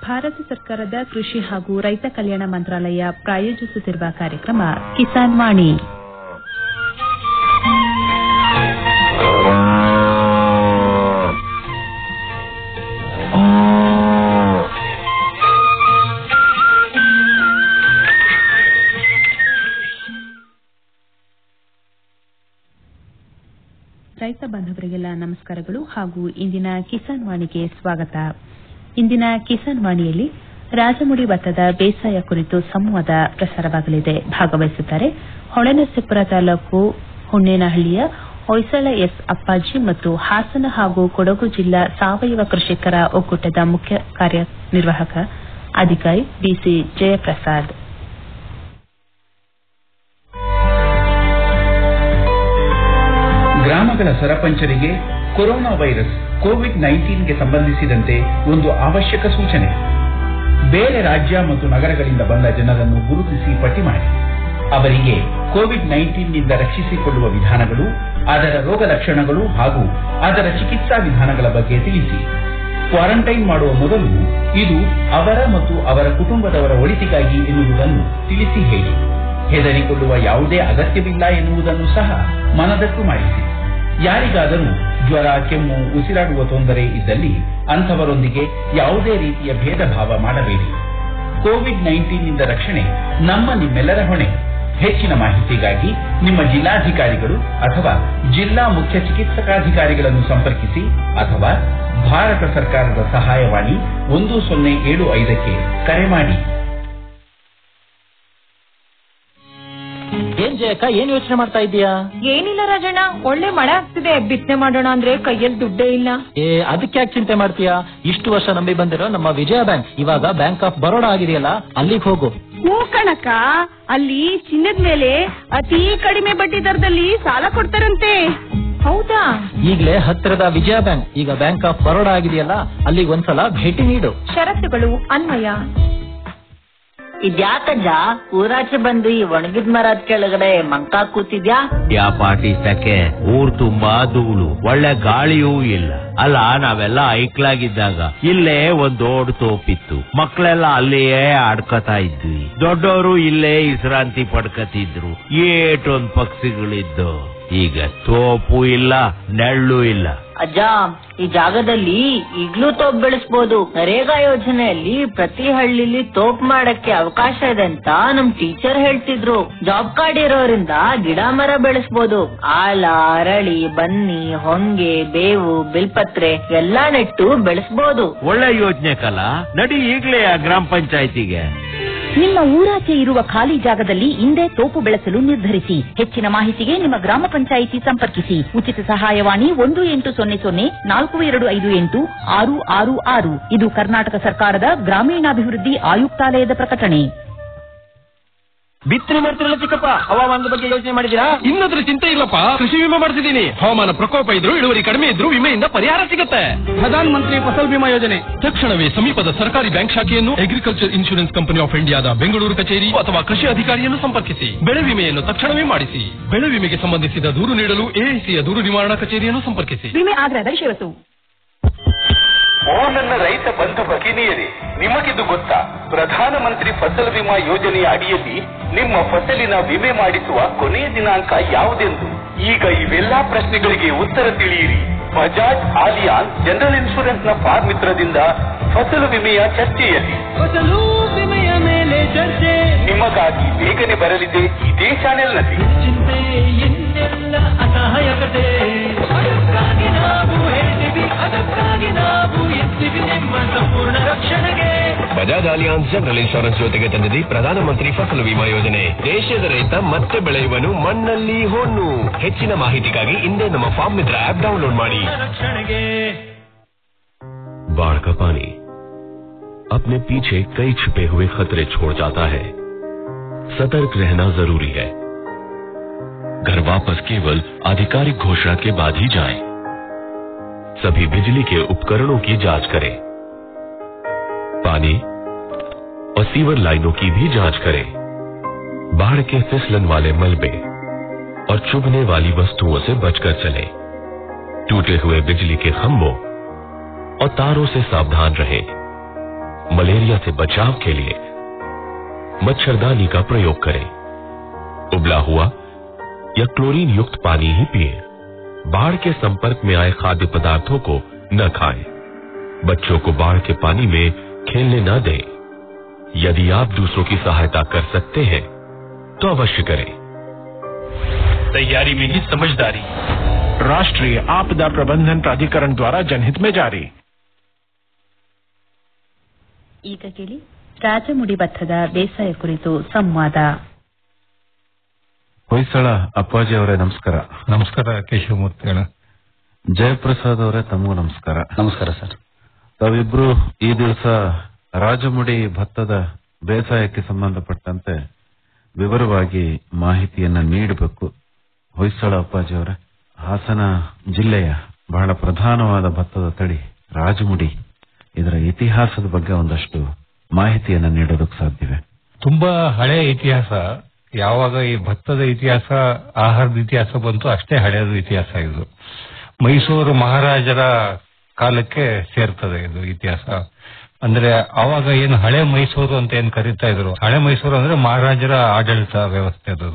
ಭಾರತ ಸರ್ಕಾರದ ಕೃಷಿ ಹಾಗೂ ರೈತ ಕಲ್ಯಾಣ ಮಂತ್ರಾಲಯ ಪ್ರಾಯೋಜಿಸುತ್ತಿರುವ ಕಾರ್ಯಕ್ರಮ ಕಿಸಾನ್ ವಾಣಿ ರೈತ ಬಾಂಧವರಿಗೆಲ್ಲ ನಮಸ್ಕಾರಗಳು ಹಾಗೂ ಇಂದಿನ ಕಿಸಾನ್ ವಾಣಿಗೆ ಸ್ವಾಗತ ಇಂದಿನ ಕಿಸಾನ್ ವಾಣಿಯಲ್ಲಿ ರಾಜಮುಡಿ ಭತ್ತದ ಬೇಸಾಯ ಕುರಿತು ಸಂವಾದ ಪ್ರಸಾರವಾಗಲಿದೆ ಭಾಗವಹಿಸುತ್ತಾರೆ ಹೊಳೆನರಸೀಪುರ ತಾಲೂಕು ಹುಣ್ಣೇನಹಳ್ಳಿಯ ಹೊಯ್ಸಳ ಎಸ್ ಅಪ್ಪಾಜಿ ಮತ್ತು ಹಾಸನ ಹಾಗೂ ಕೊಡಗು ಜಿಲ್ಲಾ ಸಾವಯವ ಕೃಷಿಕರ ಒಕ್ಕೂಟದ ಮುಖ್ಯ ಕಾರ್ಯನಿರ್ವಾಹಕ ಅಧಿಕಾರಿ ಬಿಸಿ ಜಯಪ್ರಸಾದ್ ಗ್ರಾಮಗಳ ಸರಪಂಚರಿಗೆ ಕೊರೋನಾ ವೈರಸ್ ಕೋವಿಡ್ ನೈನ್ಟೀನ್ಗೆ ಸಂಬಂಧಿಸಿದಂತೆ ಒಂದು ಅವಶ್ಯಕ ಸೂಚನೆ ಬೇರೆ ರಾಜ್ಯ ಮತ್ತು ನಗರಗಳಿಂದ ಬಂದ ಜನರನ್ನು ಗುರುತಿಸಿ ಪಟ್ಟಿ ಮಾಡಿ ಅವರಿಗೆ ಕೋವಿಡ್ ನೈನ್ಟೀನ್ನಿಂದ ರಕ್ಷಿಸಿಕೊಳ್ಳುವ ವಿಧಾನಗಳು ಅದರ ರೋಗ ಲಕ್ಷಣಗಳು ಹಾಗೂ ಅದರ ಚಿಕಿತ್ಸಾ ವಿಧಾನಗಳ ಬಗ್ಗೆ ತಿಳಿಸಿ ಕ್ವಾರಂಟೈನ್ ಮಾಡುವ ಮೊದಲು ಇದು ಅವರ ಮತ್ತು ಅವರ ಕುಟುಂಬದವರ ಒಳಿತಿಗಾಗಿ ಎನ್ನುವುದನ್ನು ತಿಳಿಸಿ ಹೇಳಿ ಹೆದರಿಕೊಳ್ಳುವ ಯಾವುದೇ ಅಗತ್ಯವಿಲ್ಲ ಎನ್ನುವುದನ್ನು ಸಹ ಮನದಟ್ಟು ಮಾಡಿಸಿ ಯಾರಿಗಾದರೂ ಜ್ವರ ಕೆಮ್ಮು ಉಸಿರಾಡುವ ತೊಂದರೆ ಇದ್ದಲ್ಲಿ ಅಂಥವರೊಂದಿಗೆ ಯಾವುದೇ ರೀತಿಯ ಭೇದ ಭಾವ ಮಾಡಬೇಡಿ ಕೋವಿಡ್ ನೈನ್ಟೀನ್ನಿಂದ ರಕ್ಷಣೆ ನಮ್ಮ ನಿಮ್ಮೆಲ್ಲರ ಹೊಣೆ ಹೆಚ್ಚಿನ ಮಾಹಿತಿಗಾಗಿ ನಿಮ್ಮ ಜಿಲ್ಲಾಧಿಕಾರಿಗಳು ಅಥವಾ ಜಿಲ್ಲಾ ಮುಖ್ಯ ಚಿಕಿತ್ಸಕಾಧಿಕಾರಿಗಳನ್ನು ಸಂಪರ್ಕಿಸಿ ಅಥವಾ ಭಾರತ ಸರ್ಕಾರದ ಸಹಾಯವಾಣಿ ಒಂದು ಸೊನ್ನೆ ಏಳು ಐದಕ್ಕೆ ಕರೆ ಮಾಡಿ ಏನ್ ಜಯಕ್ಕ ಏನ್ ಯೋಚನೆ ಮಾಡ್ತಾ ಇದೀಯಾ ಏನಿಲ್ಲ ರಾಜಣ್ಣ ಒಳ್ಳೆ ಮಳೆ ಆಗ್ತಿದೆ ಬಿತ್ತನೆ ಮಾಡೋಣ ಅಂದ್ರೆ ಕೈಯಲ್ಲಿ ದುಡ್ಡೇ ಇಲ್ಲ ಏ ಅದಕ್ಕೆ ಯಾಕೆ ಚಿಂತೆ ಮಾಡ್ತೀಯಾ ಇಷ್ಟು ವರ್ಷ ನಂಬಿ ಬಂದಿರೋ ನಮ್ಮ ವಿಜಯ ಬ್ಯಾಂಕ್ ಇವಾಗ ಬ್ಯಾಂಕ್ ಆಫ್ ಬರೋಡಾ ಆಗಿದೆಯಲ್ಲ ಅಲ್ಲಿಗೆ ಹೋಗು ಹೂ ಕಣಕ್ಕ ಅಲ್ಲಿ ಚಿನ್ನದ ಮೇಲೆ ಅತಿ ಕಡಿಮೆ ಬಡ್ಡಿ ದರದಲ್ಲಿ ಸಾಲ ಕೊಡ್ತಾರಂತೆ ಹೌದಾ ಈಗ್ಲೇ ಹತ್ತಿರದ ವಿಜಯ ಬ್ಯಾಂಕ್ ಈಗ ಬ್ಯಾಂಕ್ ಆಫ್ ಬರೋಡಾ ಆಗಿದೆಯಲ್ಲ ಅಲ್ಲಿಗೆ ಒಂದ್ಸಲ ಭೇಟಿ ನೀಡು ಷರತ್ತುಗಳು ಅನ್ವಯ ಇದ್ಯಾಕಜ್ಜ ಊರಾಚೆ ಬಂದು ಈ ಒಣಗಿದ ಮರದ ಕೆಳಗಡೆ ಮಂಕ ಕೂತಿದ್ಯಾ ಯಾ ಪಾಟಿ ಸೆಕೆ ಊರ್ ತುಂಬಾ ಧೂಳು ಒಳ್ಳೆ ಗಾಳಿಯೂ ಇಲ್ಲ ಅಲ್ಲ ನಾವೆಲ್ಲ ಐಕ್ಲಾಗಿದ್ದಾಗ ಇಲ್ಲೇ ಒಂದ್ ದೊಡ್ಡ ತೋಪಿತ್ತು ಮಕ್ಳೆಲ್ಲ ಅಲ್ಲಿಯೇ ಆಡ್ಕತಾ ಇದ್ವಿ ದೊಡ್ಡವರು ಇಲ್ಲೇ ವಿಶ್ರಾಂತಿ ಪಡ್ಕತಿದ್ರು ಏಟೊಂದ್ ಪಕ್ಷಿಗಳಿದ್ದು ಈಗ ತೋಪು ಇಲ್ಲ ನೆಳ್ಳು ಇಲ್ಲ ಅಜ್ಜ ಈ ಜಾಗದಲ್ಲಿ ಈಗ್ಲೂ ತೋಪ್ ಬೆಳೆಸ್ಬೋದು ನರೇಗಾ ಯೋಜನೆಯಲ್ಲಿ ಪ್ರತಿ ಹಳ್ಳಿಲಿ ತೋಪ್ ಮಾಡಕ್ಕೆ ಅವಕಾಶ ಇದೆ ಅಂತ ನಮ್ ಟೀಚರ್ ಹೇಳ್ತಿದ್ರು ಜಾಬ್ ಕಾರ್ಡ್ ಇರೋದ್ರಿಂದ ಗಿಡ ಮರ ಬೆಳೆಸ್ಬೋದು ಆಲ ಅರಳಿ ಬನ್ನಿ ಹೊಂಗೆ ಬೇವು ಬಿಲ್ಪತ್ರೆ ಎಲ್ಲಾ ನೆಟ್ಟು ಬೆಳೆಸ್ಬೋದು ಒಳ್ಳೆ ಯೋಜನೆ ಕಲ ನಡಿ ಈಗ್ಲೇ ಆ ಗ್ರಾಮ ಪಂಚಾಯತಿಗೆ ನಿಮ್ಮ ಊರಾಚೆ ಇರುವ ಖಾಲಿ ಜಾಗದಲ್ಲಿ ಇಂದೇ ತೋಪು ಬೆಳೆಸಲು ನಿರ್ಧರಿಸಿ ಹೆಚ್ಚಿನ ಮಾಹಿತಿಗೆ ನಿಮ್ಮ ಗ್ರಾಮ ಪಂಚಾಯಿತಿ ಸಂಪರ್ಕಿಸಿ ಉಚಿತ ಸಹಾಯವಾಣಿ ಒಂದು ಎಂಟು ಸೊನ್ನೆ ಸೊನ್ನೆ ನಾಲ್ಕು ಎರಡು ಐದು ಎಂಟು ಆರು ಆರು ಆರು ಇದು ಕರ್ನಾಟಕ ಸರ್ಕಾರದ ಗ್ರಾಮೀಣಾಭಿವೃದ್ಧಿ ಆಯುಕ್ತಾಲಯದ ಪ್ರಕಟಣೆ ಬಿತ್ತನೆ ಮಾಡ್ತಿರಲ್ಲ ಚಿಕ್ಕಪ್ಪ ಹವಾಮಾನದ ಬಗ್ಗೆ ಯೋಚನೆ ಮಾಡಿದೀರಾ ಇನ್ನದ್ರ ಚಿಂತೆ ಇಲ್ಲಪ್ಪ ಕೃಷಿ ವಿಮೆ ಮಾಡಿಸಿದೀನಿ ಹವಾಮಾನ ಪ್ರಕೋಪ ಇದ್ರು ಇಳುವರಿ ಕಡಿಮೆ ಇದ್ರು ವಿಮೆಯಿಂದ ಪರಿಹಾರ ಸಿಗುತ್ತೆ ಪ್ರಧಾನ ಮಂತ್ರಿ ಫಸಲ್ ಬಿಮಾ ಯೋಜನೆ ತಕ್ಷಣವೇ ಸಮೀಪದ ಸರ್ಕಾರಿ ಬ್ಯಾಂಕ್ ಶಾಖೆಯನ್ನು ಅಗ್ರಿಕಲ್ಚರ್ ಇನ್ಶೂರೆನ್ಸ್ ಕಂಪನಿ ಆಫ್ ಇಂಡಿಯಾದ ಬೆಂಗಳೂರು ಕಚೇರಿ ಅಥವಾ ಕೃಷಿ ಅಧಿಕಾರಿಯನ್ನು ಸಂಪರ್ಕಿಸಿ ಬೆಳೆ ವಿಮೆಯನ್ನು ತಕ್ಷಣವೇ ಮಾಡಿಸಿ ಬೆಳೆ ವಿಮೆಗೆ ಸಂಬಂಧಿಸಿದ ದೂರು ನೀಡಲು ಎಐಸಿಯ ದೂರು ನಿವಾರಣಾ ಕಚೇರಿಯನ್ನು ಸಂಪರ್ಕಿಸಿ ವಿಮೆ ಆಗ್ರಹದ ಶಿವಸು ಓ ನನ್ನ ರೈತ ಬಂಧು ಭಗಿನಿಯರೇ ನಿಮಗಿದು ಗೊತ್ತಾ ಪ್ರಧಾನಮಂತ್ರಿ ಫಸಲ್ ವಿಮಾ ಯೋಜನೆಯ ಅಡಿಯಲ್ಲಿ ನಿಮ್ಮ ಫಸಲಿನ ವಿಮೆ ಮಾಡಿಸುವ ಕೊನೆಯ ದಿನಾಂಕ ಯಾವುದೆಂದು ಈಗ ಇವೆಲ್ಲಾ ಪ್ರಶ್ನೆಗಳಿಗೆ ಉತ್ತರ ತಿಳಿಯಿರಿ ಬಜಾಜ್ ಆಲಿಯಾನ್ ಜನರಲ್ ಇನ್ಶೂರೆನ್ಸ್ ನ ಫಾರ್ಮ್ ಮಿತ್ರದಿಂದ ಫಸಲು ವಿಮೆಯ ಚರ್ಚೆಯಲ್ಲಿ ಫಸಲು ವಿಮೆಯ ಮೇಲೆ ಚರ್ಚೆ ನಿಮಗಾಗಿ ಬೇಗನೆ ಬರಲಿದೆ ಇದೇ ಚಾನೆಲ್ನಲ್ಲಿ ಚಿಂತೆ ಇನ್ನೆಲ್ಲ ಅಸಹಾಯಕತೆ ಅದಕ್ಕಾಗಿ ನಾವು ಹೇಳ್ತೀವಿ ಅದಕ್ಕಾಗಿ ನಾವು ಎತ್ತೀವಿ ನಿಮ್ಮ ಸಂಪೂರ್ಣ ರಕ್ಷಣೆಗೆ ಬಜಾಜ್ ಅಲಿಯಾನ್ಸ್ ಜನರಲ್ ಇನ್ಶೂರೆನ್ಸ್ ಜೊತೆಗೆ ತಂದಿದೆ ಪ್ರಧಾನಮಂತ್ರಿ ಫಸಲ್ ವಿಮಾ ಯೋಜನೆ ದೇಶದ ರೈತ ಮತ್ತೆ ಬೆಳೆಯುವನು ಮಣ್ಣಲ್ಲಿ ಹೊನ್ನು ಹೆಚ್ಚಿನ ಮಾಹಿತಿಗಾಗಿ ಹಿಂದೆ ನಮ್ಮ ಫಾರ್ಮ್ ಮಿತ್ರ ಆಪ್ ಡೌನ್ಲೋಡ್ ಮಾಡಿ ರಕ್ಷಣೆಗೆ बाढ़ का पानी अपने पीछे कई छिपे हुए खतरे छोड़ जाता है सतर्क रहना जरूरी है घर वापस केवल आधिकारिक घोषणा के बाद ही जाएं। सभी बिजली के उपकरणों की जांच करें पानी और सीवर लाइनों की भी जांच करें बाढ़ के फिसलन वाले मलबे और चुभने वाली वस्तुओं से बचकर चलें। टूटे हुए बिजली के खंभों और तारों से सावधान रहें मलेरिया से बचाव के लिए मच्छरदानी का प्रयोग करें उबला हुआ या क्लोरीन युक्त पानी ही पिए बाढ़ के संपर्क में आए खाद्य पदार्थों को न खाएं बच्चों को बाढ़ के पानी में खेलने न दें यदि आप दूसरों की सहायता कर सकते हैं तो अवश्य करें तैयारी में ही समझदारी राष्ट्रीय आपदा प्रबंधन प्राधिकरण द्वारा जनहित में जारी ಈಗ ಕೇಳಿ ರಾಜಮುಡಿ ಭತ್ತದ ಬೇಸಾಯ ಕುರಿತು ಸಂವಾದ ಹೊಯ್ಸಳ ಅಪ್ಪಾಜಿ ಅವರೇ ನಮಸ್ಕಾರ ನಮಸ್ಕಾರ ಕೇಶವಮೂರ್ತಿಗಳ ಜಯಪ್ರಸಾದ್ ಅವರೇ ತಮಗೂ ನಮಸ್ಕಾರ ನಮಸ್ಕಾರ ಸರ್ ತಾವಿಬ್ರು ಈ ದಿವಸ ರಾಜಮುಡಿ ಭತ್ತದ ಬೇಸಾಯಕ್ಕೆ ಸಂಬಂಧಪಟ್ಟಂತೆ ವಿವರವಾಗಿ ಮಾಹಿತಿಯನ್ನ ನೀಡಬೇಕು ಹೊಯ್ಸಳ ಅಪ್ಪಾಜಿ ಅವರೇ ಹಾಸನ ಜಿಲ್ಲೆಯ ಬಹಳ ಪ್ರಧಾನವಾದ ಭತ್ತದ ತಳಿ ರಾಜಮುಡಿ ಇದರ ಇತಿಹಾಸದ ಬಗ್ಗೆ ಒಂದಷ್ಟು ಮಾಹಿತಿಯನ್ನ ನೀಡೋದಕ್ಕೆ ಸಾಧ್ಯವೇ ತುಂಬಾ ಹಳೆಯ ಇತಿಹಾಸ ಯಾವಾಗ ಈ ಭತ್ತದ ಇತಿಹಾಸ ಆಹಾರದ ಇತಿಹಾಸ ಬಂತು ಅಷ್ಟೇ ಹಳೆಯದು ಇತಿಹಾಸ ಇದು ಮೈಸೂರು ಮಹಾರಾಜರ ಕಾಲಕ್ಕೆ ಸೇರ್ತದೆ ಇದು ಇತಿಹಾಸ ಅಂದ್ರೆ ಅವಾಗ ಏನು ಹಳೆ ಮೈಸೂರು ಅಂತ ಏನ್ ಕರೀತಾ ಇದ್ರು ಹಳೆ ಮೈಸೂರು ಅಂದ್ರೆ ಮಹಾರಾಜರ ಆಡಳಿತ ವ್ಯವಸ್ಥೆ ಅದು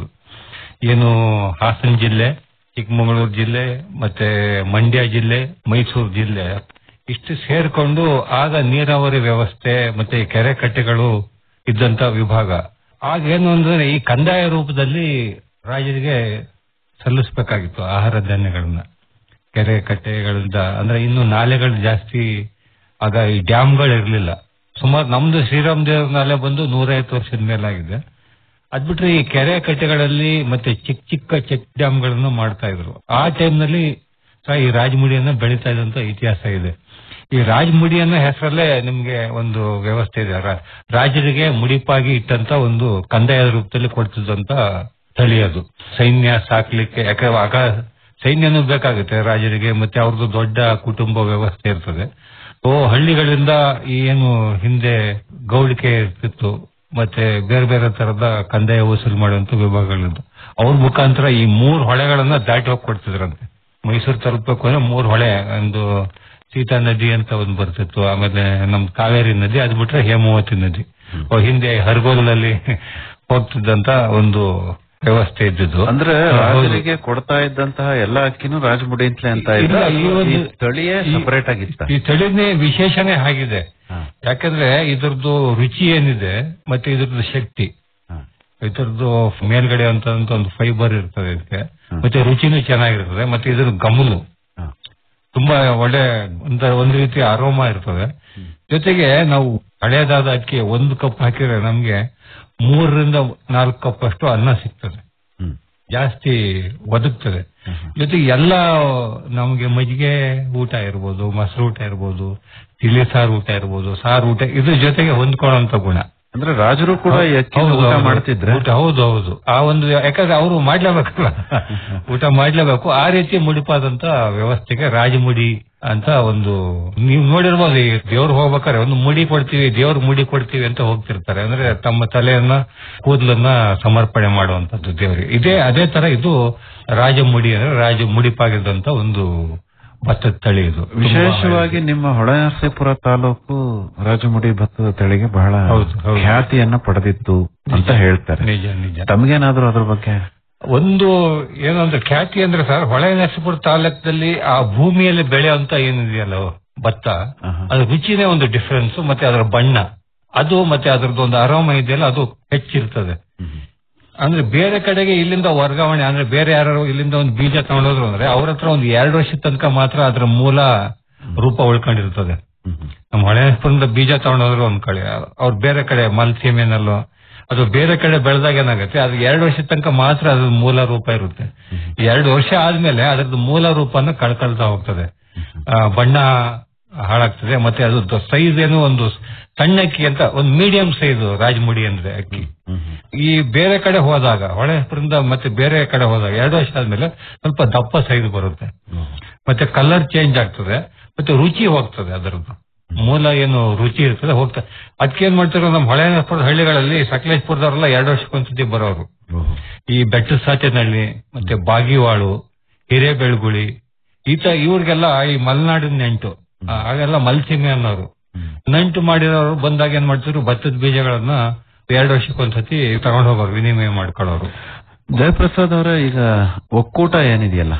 ಏನು ಹಾಸನ ಜಿಲ್ಲೆ ಚಿಕ್ಕಮಗಳೂರು ಜಿಲ್ಲೆ ಮತ್ತೆ ಮಂಡ್ಯ ಜಿಲ್ಲೆ ಮೈಸೂರು ಜಿಲ್ಲೆ ಇಷ್ಟು ಸೇರ್ಕೊಂಡು ಆಗ ನೀರಾವರಿ ವ್ಯವಸ್ಥೆ ಮತ್ತೆ ಈ ಕೆರೆ ಕಟ್ಟೆಗಳು ಇದ್ದಂತ ವಿಭಾಗ ಆಗ ಏನು ಅಂದ್ರೆ ಈ ಕಂದಾಯ ರೂಪದಲ್ಲಿ ರಾಜರಿಗೆ ಸಲ್ಲಿಸಬೇಕಾಗಿತ್ತು ಆಹಾರ ಧಾನ್ಯಗಳನ್ನ ಕೆರೆ ಕಟ್ಟೆಗಳಿಂದ ಅಂದ್ರೆ ಇನ್ನು ನಾಲೆಗಳು ಜಾಸ್ತಿ ಆಗ ಈ ಡ್ಯಾಮ್ಗಳು ಇರಲಿಲ್ಲ ಸುಮಾರು ನಮ್ದು ಶ್ರೀರಾಮ್ ದೇವ್ರ ನಾಲೆ ಬಂದು ನೂರೈವತ್ತು ವರ್ಷದ ಮೇಲಾಗಿದೆ ಅದ್ಬಿಟ್ರೆ ಈ ಕೆರೆ ಕಟ್ಟೆಗಳಲ್ಲಿ ಮತ್ತೆ ಚಿಕ್ಕ ಚಿಕ್ಕ ಚೆಕ್ ಡ್ಯಾಮ್ಗಳನ್ನು ಮಾಡ್ತಾ ಇದ್ರು ಆ ಟೈಮ್ನಲ್ಲಿ ಸಹ ಈ ರಾಜಮುಡಿಯನ್ನ ಬೆಳೀತಾ ಇದ್ದಂತ ಇತಿಹಾಸ ಇದೆ ಈ ರಾಜಮುಡಿ ಅನ್ನೋ ಹೆಸರಲ್ಲೇ ನಿಮ್ಗೆ ಒಂದು ವ್ಯವಸ್ಥೆ ಇದೆ ರಾ- ರಾಜರಿಗೆ ಮುಡಿಪಾಗಿ ಇಟ್ಟಂತ ಒಂದು ಕಂದಾಯದ ರೂಪದಲ್ಲಿ ಕೊಡ್ತಿದ್ದಂತ ತಳಿ ಅದು ಸೈನ್ಯ ಸಾಕ್ಲಿಕ್ಕೆ ಯಾಕಂದ್ರೆ ಆಗ ಸೈನ್ಯನೂ ಬೇಕಾಗುತ್ತೆ ರಾಜರಿಗೆ ಮತ್ತೆ ಅವ್ರದ್ದು ದೊಡ್ಡ ಕುಟುಂಬ ವ್ಯವಸ್ಥೆ ಇರ್ತದೆ ಓ ಹಳ್ಳಿಗಳಿಂದ ಈ ಏನು ಹಿಂದೆ ಗೌಳಿಕೆ ಇರ್ತಿತ್ತು ಮತ್ತೆ ಬೇರೆ ಬೇರೆ ತರದ ಕಂದಾಯ ವಸೂಲು ಮಾಡುವಂತ ವಿಭಾಗಗಳಿದ್ದು ಅವ್ರ ಮುಖಾಂತರ ಈ ಮೂರು ಹೊಳೆಗಳನ್ನ ದಾಟಿ ಹೋಗಿ ಕೊಡ್ತಿದ್ರಂತೆ ಮೈಸೂರು ತಲುಪಬೇಕು ಅಂದ್ರೆ ಮೂರು ಹೊಳೆ ಒಂದು ಸೀತಾ ನದಿ ಅಂತ ಒಂದು ಬರ್ತಿತ್ತು ಆಮೇಲೆ ನಮ್ ಕಾವೇರಿ ನದಿ ಅದ್ ಬಿಟ್ರೆ ಹೇಮಾವತಿ ನದಿ ಓ, ಹಿಂದೆ ಹರಗೋಲಲ್ಲಿ ಹೋಗ್ತಿದ್ದಂತ ಒಂದು ವ್ಯವಸ್ಥೆ ಇದ್ದಿದ್ದು ಅಂದ್ರೆ ಹೌದು. ರಾಜರಿಗೆ ಕೊಡ್ತಾ ಇದ್ದಂತಹ ಎಲ್ಲ ಅಕ್ಕಿನೂ ರಾಜಮುಡಿ ಅಂತಲೇ ಅಂತ ಇದ್ರೆ ಇಲ್ಲ, ಈ ಒಂದು- ಈ ತಳಿಯೇ ಈ- ಸಪರೇಟ್ ಆಗಿತ್ತ ಈ ತಳಿನೇ ವಿಶೇಷನೇ ಆಗಿದೆ ಯಾಕಂದ್ರೆ ಇದ್ರದ್ದು ರುಚಿ ಏನಿದೆ ಮತ್ತೆ ಇದ್ರದ್ದು ಶಕ್ತಿ ಇದ್ರದ್ದು ಮೇಲ್ಗಡೆ ಅಂತ ಒಂದು ಫೈಬರ್ ಇರ್ತದೆ ಇದಕ್ಕೆ ಮತ್ತೆ ರುಚಿನೂ ಚೆನ್ನಾಗಿರ್ತದೆ ಮತ್ತೆ ಇದ್ರ ಗಮಲು ತುಂಬಾ ಒಳ್ಳೆ ಒಂದ ಒಂದು ರೀತಿ ಅರೋಮ ಇರ್ತದೆ ಜೊತೆಗೆ ನಾವು ಹಳೆಯದಾದ ಅಕ್ಕಿ ಒಂದು ಕಪ್ ಹಾಕಿದ್ರೆ ನಮ್ಗೆ ಮೂರರಿಂದ ನಾಲ್ಕು ಕಪ್ ಅಷ್ಟು ಅನ್ನ ಸಿಗ್ತದೆ ಜಾಸ್ತಿ ಒದಗ್ತದೆ ಜೊತೆಗೆ ಎಲ್ಲ ನಮಗೆ ಮಜ್ಜಿಗೆ ಊಟ ಇರ್ಬೋದು ಮೊಸರು ಊಟ ಇರ್ಬೋದು ತಿಳಿ ಸಾರು ಊಟ ಇರ್ಬೋದು ಸಾರು ಊಟ ಇದ್ರ ಜೊತೆಗೆ ಹೊಂದ್ಕೊಳ್ಳುವಂತ ಗುಣ ಅಂದ್ರೆ ರಾಜರು ಕೂಡ ಈ ಅಕ್ಕಿನ ಹೌದು, ಊಟ ಹೌದು. ಮಾಡ್ತಿದ್ರೆ ಊಟ ಹೌದು ಹೌದು ಆ ಒಂದು ಯಾಕಂದ್ರೆ ಅವರು ಮಾಡ್ಲೇಬೇಕಲ್ಲ ಊಟ ಮಾಡ್ಲೇಬೇಕು ಆ ರೀತಿ ಮುಡಿಪಾದಂತ ವ್ಯವಸ್ಥೆಗೆ ರಾಜಮುಡಿ ಅಂತ ಒಂದು ನೀವು ನೋಡಿರ್ಬೋದು ಈ ದೇವ್ರು ಹೋಗ್ಬೇಕಾದ್ರೆ ಒಂದು ಮುಡಿ ಕೊಡ್ತೀವಿ ದೇವ್ರ ಮುಡಿ ಕೊಡ್ತೀವಿ ಅಂತ ಹೋಗ್ತಿರ್ತಾರೆ ಅಂದ್ರೆ ತಮ್ಮ ತಲೆಯನ್ನ ಕೂದಲನ್ನ ಸಮರ್ಪಣೆ ಮಾಡುವಂತದ್ದು ದೇವರಿಗೆ ಇದೇ ಅದೇ ತರ ಇದು ರಾಜಮುಡಿ ಅಂದ್ರೆ ರಾಜ ಮುಡಿಪಾಗಿದ್ದಂತ ಒಂದು ಭತ್ತದ ತಳಿ ಇದು ತುಂಬಾ ವಿಶೇಷವಾಗಿ ನಿಮ್ಮ ಹೊಳೆನರಸೀಪುರ ತಾಲೂಕು ರಾಜಮುಡಿ ಭತ್ತದ ತಳಿಗೆ ಬಹಳ ಹೌದು, ಹೌದು. ಖ್ಯಾತಿಯನ್ನ ಪಡೆದಿತ್ತು ಅಂತ ಹೇಳ್ತಾರೆ ನಿಜ ನಿಜ ತಮಗೇನಾದ್ರೂ ಅದ್ರ ಬಗ್ಗೆ ಒಂದು ಏನು ಅಂದ್ರೆ ಖ್ಯಾತಿ ಅಂದ್ರೆ ಸರ್ ಹೊಳೆ ನರಸೀಪುರ ತಾಲೂಕದಲ್ಲಿ ಆ ಭೂಮಿಯಲ್ಲಿ ಬೆಳೆಯುವಂತ ಏನಿದೆಯಲ್ಲ ಭತ್ತ ಅದ್ರ ರುಚಿನೇ ಒಂದು ಡಿಫರೆನ್ಸ್ ಮತ್ತೆ ಅದರ ಬಣ್ಣ ಅದು ಮತ್ತೆ ಅದರದ್ದು ಒಂದು ಅರೋಮ ಇದೆಯಲ್ಲ ಅದು ಹೆಚ್ಚಿರ್ತದೆ ಅಂದ್ರೆ ಬೇರೆ ಕಡೆಗೆ ಇಲ್ಲಿಂದ ವರ್ಗಾವಣೆ ಅಂದ್ರೆ ಬೇರೆ ಯಾರು ಇಲ್ಲಿಂದ ಒಂದು ಬೀಜ ತಗೊಂಡೋದ್ರು ಅಂದ್ರೆ ಅವ್ರ ಹತ್ರ ಒಂದು ಎರಡು ವರ್ಷದ ತನಕ ಮಾತ್ರ ಅದರ ಮೂಲ ರೂಪ ಉಳ್ಕೊಂಡಿರ್ತದೆ ನಮ್ಮ ಹೊಳೆ ನರಸೀಪುರದಿಂದ ಬೀಜ ತಗೊಂಡೋದ್ರು ಒಂದ್ ಕಡೆ ಅವ್ರು ಬೇರೆ ಕಡೆ ಮಲ್ಸೀಮೆನಲ್ಲೋ ಅದು ಬೇರೆ ಕಡೆ ಬೆಳೆದಾಗ ಏನಾಗುತ್ತೆ ಅದು ಎರಡು ವರ್ಷದ ತನಕ ಮಾತ್ರ ಅದ್ರ ಮೂಲ ರೂಪ ಇರುತ್ತೆ ಎರಡು ವರ್ಷ ಆದ್ಮೇಲೆ ಅದ್ರದ್ದು ಮೂಲ ರೂಪನ ಕಳ್ಕೊಳ್ತಾ ಹೋಗ್ತದೆ ಆ, ಬಣ್ಣ ಹಾಳಾಗ್ತದೆ ಮತ್ತೆ ಅದು ಸೈಜ್ ಏನು ಒಂದು ಸಣ್ಣ ಅಕ್ಕಿ ಅಂತ ಒಂದು ಮೀಡಿಯಂ ಸೈಜ್ ರಾಜಮುಡಿ ಅಂದ್ರೆ ಅಕ್ಕಿ ಈ ಬೇರೆ ಕಡೆ ಹೋದಾಗ ಹೊಳೆಪುರದಿಂದ ಮತ್ತೆ ಬೇರೆ ಕಡೆ ಹೋದಾಗ ಎರಡು ವರ್ಷ ಆದ್ಮೇಲೆ ಸ್ವಲ್ಪ ದಪ್ಪ ಸೈಜ್ ಬರುತ್ತೆ ಮತ್ತೆ ಕಲರ್ ಚೇಂಜ್ ಆಗ್ತದೆ ಮತ್ತೆ ರುಚಿ ಹೋಗ್ತದೆ ಅದರದ್ದು ಮೂಲ ಏನು ರುಚಿ ಇರ್ತದೆ ಹೋಗ್ತದೆ ಅದಕ್ಕೆ ಏನ್ ಮಾಡ್ತಾರೆ ನಮ್ಮ ಹೊಳೆ ಹಳ್ಳಿಗಳಲ್ಲಿ ಸಕಲೇಶ್ಪುರದವರೆಲ್ಲ ಎರಡು ವರ್ಷಕ್ಕೊಂದ್ಸತಿ ಬರೋರು ಈ ಬೆಟ್ಟದ ಸಾಚನಹಳ್ಳಿ ಮತ್ತೆ ಬಾಗಿವಾಳು ಹಿರೇಬೆಳಗುಳಿ ಈತ ಇವ್ರಿಗೆಲ್ಲ ಈ ಮಲೆನಾಡಿನ ನೆಂಟು ಆ, ಆಗೆಲ್ಲ ಮಲ್ಸೀಮೆ ಅನ್ನೋರು ನಂಟು ಮಾಡಿರೋರು ಬಂದಾಗ ಏನ್ ಮಾಡ್ತಿದ್ರು ಭತ್ತದ ಬೀಜಗಳನ್ನ ಎರಡು ವರ್ಷಕ್ಕೊಂದ್ಸತಿ ತಗೊಂಡ್ ಹೋಗೋರು ವಿನಿಮಯ ಮಾಡ್ಕೊಳ್ಳೋರು ಜಯಪ್ರಸಾದ್ ಅವರೇ ಈಗ ಒಕ್ಕೂಟ ಏನಿದೆಯಲ್ಲ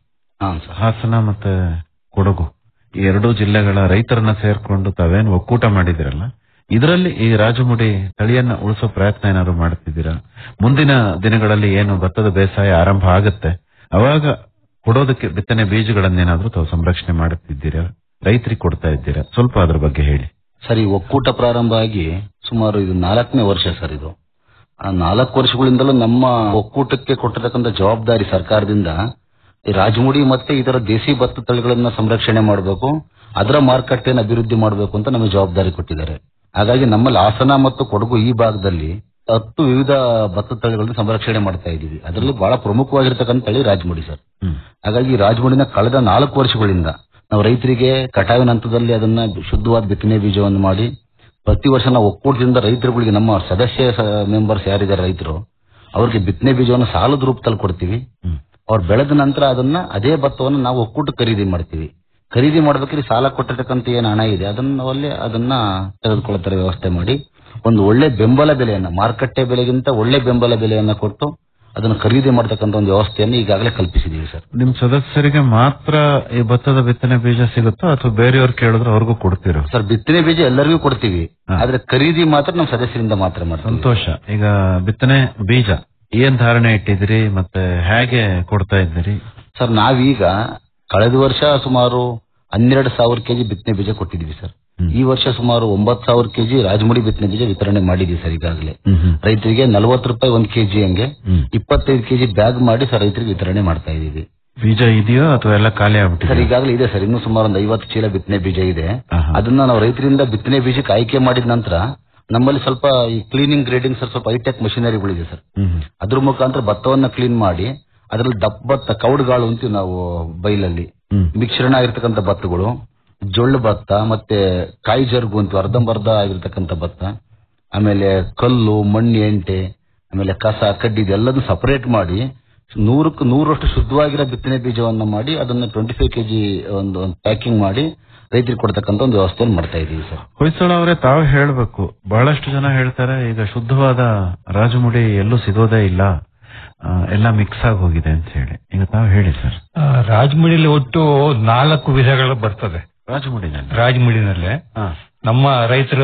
ಹಾಸನ ಮತ್ತೆ ಕೊಡಗು ಈ ಎರಡೂ ಜಿಲ್ಲೆಗಳ ರೈತರನ್ನ ಸೇರ್ಕೊಂಡು ತಾವೇನು ಒಕ್ಕೂಟ ಮಾಡಿದಿರಲ್ಲ ಇದರಲ್ಲಿ ಈ ರಾಜಮುಡಿ ತಳಿಯನ್ನ ಉಳಿಸೋ ಪ್ರಯತ್ನ ಏನಾದ್ರು ಮಾಡ್ತಿದ್ದೀರಾ ಮುಂದಿನ ದಿನಗಳಲ್ಲಿ ಏನು ಭತ್ತದ ಬೇಸಾಯ ಆರಂಭ ಆಗುತ್ತೆ ಅವಾಗ ಕೊಡೋದಕ್ಕೆ ಬಿತ್ತನೆ ಬೀಜಗಳನ್ನೇನಾದ್ರೂ ತಾವು ಸಂರಕ್ಷಣೆ ಮಾಡುತ್ತಿದ್ದೀರಾ ರೈತರಿಗೆ ಕೊಡ್ತಾ ಇದ್ದೀರಾ ಸ್ವಲ್ಪ ಅದ್ರ ಬಗ್ಗೆ ಹೇಳಿ ಸರ್ ಈ ಒಕ್ಕೂಟ ಪ್ರಾರಂಭ ಆಗಿ ಸುಮಾರು ಇದು ನಾಲ್ಕನೇ ವರ್ಷ ಸರ್ ಇದು ಆ ನಾಲ್ಕು ವರ್ಷಗಳಿಂದಲೂ ನಮ್ಮ ಒಕ್ಕೂಟಕ್ಕೆ ಕೊಟ್ಟಿರತಕ್ಕಂಥ ಜವಾಬ್ದಾರಿ ಸರ್ಕಾರದಿಂದ ಈ ರಾಜಮುಡಿ ಮತ್ತೆ ಇದರ ದೇಸಿ ಭತ್ತ ತಳಿಗಳನ್ನ ಸಂರಕ್ಷಣೆ ಮಾಡಬೇಕು ಅದರ ಮಾರುಕಟ್ಟೆಯನ್ನು ಅಭಿವೃದ್ಧಿ ಮಾಡಬೇಕು ಅಂತ ನಮಗೆ ಜವಾಬ್ದಾರಿ ಕೊಟ್ಟಿದ್ದಾರೆ ಹಾಗಾಗಿ ನಮ್ಮಲ್ಲಿ ಹಾಸನ ಮತ್ತು ಕೊಡಗು ಈ ಭಾಗದಲ್ಲಿ ಹತ್ತು ವಿವಿಧ ಭತ್ತ ತಳಿಗಳನ್ನು ಸಂರಕ್ಷಣೆ ಮಾಡ್ತಾ ಇದ್ದೀವಿ ಅದರಲ್ಲಿ ಬಹಳ ಪ್ರಮುಖವಾಗಿರ್ತಕ್ಕಂಥ ತಳಿ ರಾಜಮುಡಿ ಸರ್ ಹಾಗಾಗಿ ಈ ರಾಜಮುಡಿನ ಕಳೆದ ನಾಲ್ಕು ವರ್ಷಗಳಿಂದ ನಾವು ರೈತರಿಗೆ ಕಟಾವಿನ ಹಂತದಲ್ಲಿ ಅದನ್ನ ಶುದ್ಧವಾದ ಬಿತ್ತನೆ ಬೀಜವನ್ನು ಮಾಡಿ ಪ್ರತಿ ವರ್ಷ ನಾವು ಒಕ್ಕೂಟದಿಂದ ರೈತರುಗಳಿಗೆ ನಮ್ಮ ಸದಸ್ಯ ಮೆಂಬರ್ಸ್ ಯಾರಿದ್ದಾರೆ ರೈತರು ಅವ್ರಿಗೆ ಬಿತ್ತನೆ ಬೀಜವನ್ನು ಸಾಲದ ರೂಪದಲ್ಲಿ ಕೊಡ್ತೀವಿ ಅವ್ರು ಬೆಳೆದ ನಂತರ ಅದನ್ನ ಅದೇ ಭತ್ತವನ್ನು ನಾವು ಒಕ್ಕೂಟ ಖರೀದಿ ಮಾಡ್ತೀವಿ ಖರೀದಿ ಮಾಡ್ಬೇಕಾದ್ರೆ ಸಾಲ ಕೊಟ್ಟಿರ್ತಕ್ಕಂಥ ಏನು ಹಣ ಇದೆ ಅದನ್ನ ನಾವಲ್ಲಿ ಅದನ್ನ ತೆಗೆದುಕೊಳ್ತಾರೆ ವ್ಯವಸ್ಥೆ ಮಾಡಿ ಒಂದು ಒಳ್ಳೆ ಬೆಂಬಲ ಬೆಲೆಯನ್ನ ಮಾರುಕಟ್ಟೆ ಬೆಲೆಗಿಂತ ಒಳ್ಳೆ ಬೆಂಬಲ ಬೆಲೆಯನ್ನ ಕೊಟ್ಟು ಅದನ್ನು ಖರೀದಿ ಮಾಡತಕ್ಕಂಥ ಒಂದು ವ್ಯವಸ್ಥೆಯನ್ನು ಈಗಾಗಲೇ ಕಲ್ಪಿಸಿದೀವಿ ಸರ್ ನಿಮ್ ಸದಸ್ಯರಿಗೆ ಮಾತ್ರ ಈ ಭತ್ತದ ಬಿತ್ತನೆ ಬೀಜ ಸಿಗುತ್ತೋ ಅಥವಾ ಬೇರೆಯವ್ರು ಕೇಳಿದ್ರೆ ಅವ್ರಿಗೂ ಕೊಡ್ತೀರೋ ಸರ್ ಬಿತ್ತನೆ ಬೀಜ ಎಲ್ಲರಿಗೂ ಕೊಡ್ತೀವಿ ಆದ್ರೆ ಖರೀದಿ ಮಾತ್ರ ನಮ್ಮ ಸದಸ್ಯರಿಂದ ಮಾತ್ರ ಮಾಡ್ತೀವಿ ಸಂತೋಷ ಈಗ ಬಿತ್ತನೆ ಬೀಜ ಏನ್ ಧಾರಣೆ ಇಟ್ಟಿದಿರಿ ಮತ್ತೆ ಹೇಗೆ ಕೊಡ್ತಾ ಇದ್ದೀರಿ ಸರ್ ನಾವೀಗ ಕಳೆದ ವರ್ಷ ಸುಮಾರು ಹನ್ನೆರಡು ಸಾವಿರ ಕೆಜಿ ಬಿತ್ತನೆ ಬೀಜ ಕೊಟ್ಟಿದೀವಿ ಸರ್ ಈ ವರ್ಷ ಸುಮಾರು ಒಂಬತ್ತು ಸಾವಿರ ಕೆಜಿ ರಾಜಮುಡಿ ಬಿತ್ತನೆ ಬೀಜ ವಿತರಣೆ ಮಾಡಿದೀವಿ ಸರ್ ಈಗಾಗಲೇ ರೈತರಿಗೆ ನಲವತ್ತು ರೂಪಾಯಿ ಒಂದು ಕೆಜಿ ಹಂಗೆ ಇಪ್ಪತ್ತೈದು ಕೆಜಿ ಬ್ಯಾಗ್ ಮಾಡಿ ಸರ್ ರೈತರಿಗೆ ವಿತರಣೆ ಮಾಡ್ತಾ ಇದೀವಿ ಬೀಜ ಇದೆಯೋ ಅಥವಾ ಎಲ್ಲ ಖಾಲಿ ಸರ್ ಆಗ್ಬಿಟ್ಟಿದೆ ಈಗಾಗಲೇ ಇದೆ ಸರ್ ಇನ್ನೂ ಸುಮಾರು ಒಂದು ಐವತ್ತು ಚೀಲ ಬಿತ್ತನೆ ಬೀಜ ಇದೆ ಅದನ್ನ ನಾವು ರೈತರಿಂದ ಬಿತ್ತನೆ ಬೀಜಕ್ಕೆ ಆಯ್ಕೆ ಮಾಡಿದ ನಂತರ ನಮ್ಮಲ್ಲಿ ಸ್ವಲ್ಪ ಈ ಕ್ಲೀನಿಂಗ್ ಗ್ರೇಡಿಂಗ್ ಸರ್ ಸ್ವಲ್ಪ ಹೈಟೆಕ್ ಮಷಿನರಿಗಳಿದೆ ಸರ್ ಅದ್ರ ಮುಖಾಂತರ ಭತ್ತವನ್ನ ಕ್ಲೀನ್ ಮಾಡಿ ಅದರಲ್ಲಿ ದಪ್ಪ ಭತ್ತ ಕೌಡುಗಾಳು ಅಂತೀವಿ ನಾವು ಬೈಲಲ್ಲಿ ಮಿಶ್ರಣ ಆಗಿರ್ತಕ್ಕಂಥ ಭತ್ತಗಳು ಜೊಳ್ಳು ಭತ್ತ ಮತ್ತೆ ಕಾಯಿ ಜರುಗು ಅಂತೀವಿ ಅರ್ಧಂಬರ್ಧ ಆಗಿರ್ತಕ್ಕಂಥ ಭತ್ತ ಆಮೇಲೆ ಕಲ್ಲು ಮಣ್ಣು ಎಂಟೆ ಆಮೇಲೆ ಕಸ ಕಡ್ಡಿ ಇದೆಲ್ಲದನ್ನು ಸಪರೇಟ್ ಮಾಡಿ ನೂರಕ್ಕೆ ನೂರಷ್ಟು ಶುದ್ಧವಾಗಿರೋ ಬಿತ್ತನೆ ಬೀಜವನ್ನ ಮಾಡಿ ಅದನ್ನ ಟ್ವೆಂಟಿ ಫೈವ್ ಕೆಜಿ ಒಂದು ಪ್ಯಾಕಿಂಗ್ ಮಾಡಿ ರೈತರಿಗೆ ಕೊಡ್ತಕ್ಕಂಥ ಒಂದು ವ್ಯವಸ್ಥೆಯನ್ನು ಮಾಡ್ತಾ ಇದೀವಿ ಸರ್ ಹೊಯ್ಸಳ ಅವರೇ ತಾವು ಹೇಳ್ಬೇಕು ಬಹಳಷ್ಟು ಜನ ಹೇಳ್ತಾರೆ ಈಗ ಶುದ್ಧವಾದ ರಾಜಮುಡಿ ಎಲ್ಲೂ ಸಿಗೋದೇ ಇಲ್ಲ ಆ, ಎಲ್ಲ ಮಿಕ್ಸ್ ಆಗಿ ಹೋಗಿದೆ ಅಂತ ಹೇಳಿ ಈಗ ತಾವು ಹೇಳಿ ಸರ್ ಆ, ರಾಜಮುಡಿಲಿ ಒಟ್ಟು ನಾಲ್ಕು ವಿಧಗಳು ಬರ್ತದೆ ರಾಜಮುಡಿನಲ್ಲಿ ರಾಜಮುಡಿನಲ್ಲೇ ನಮ್ಮ ರೈತರ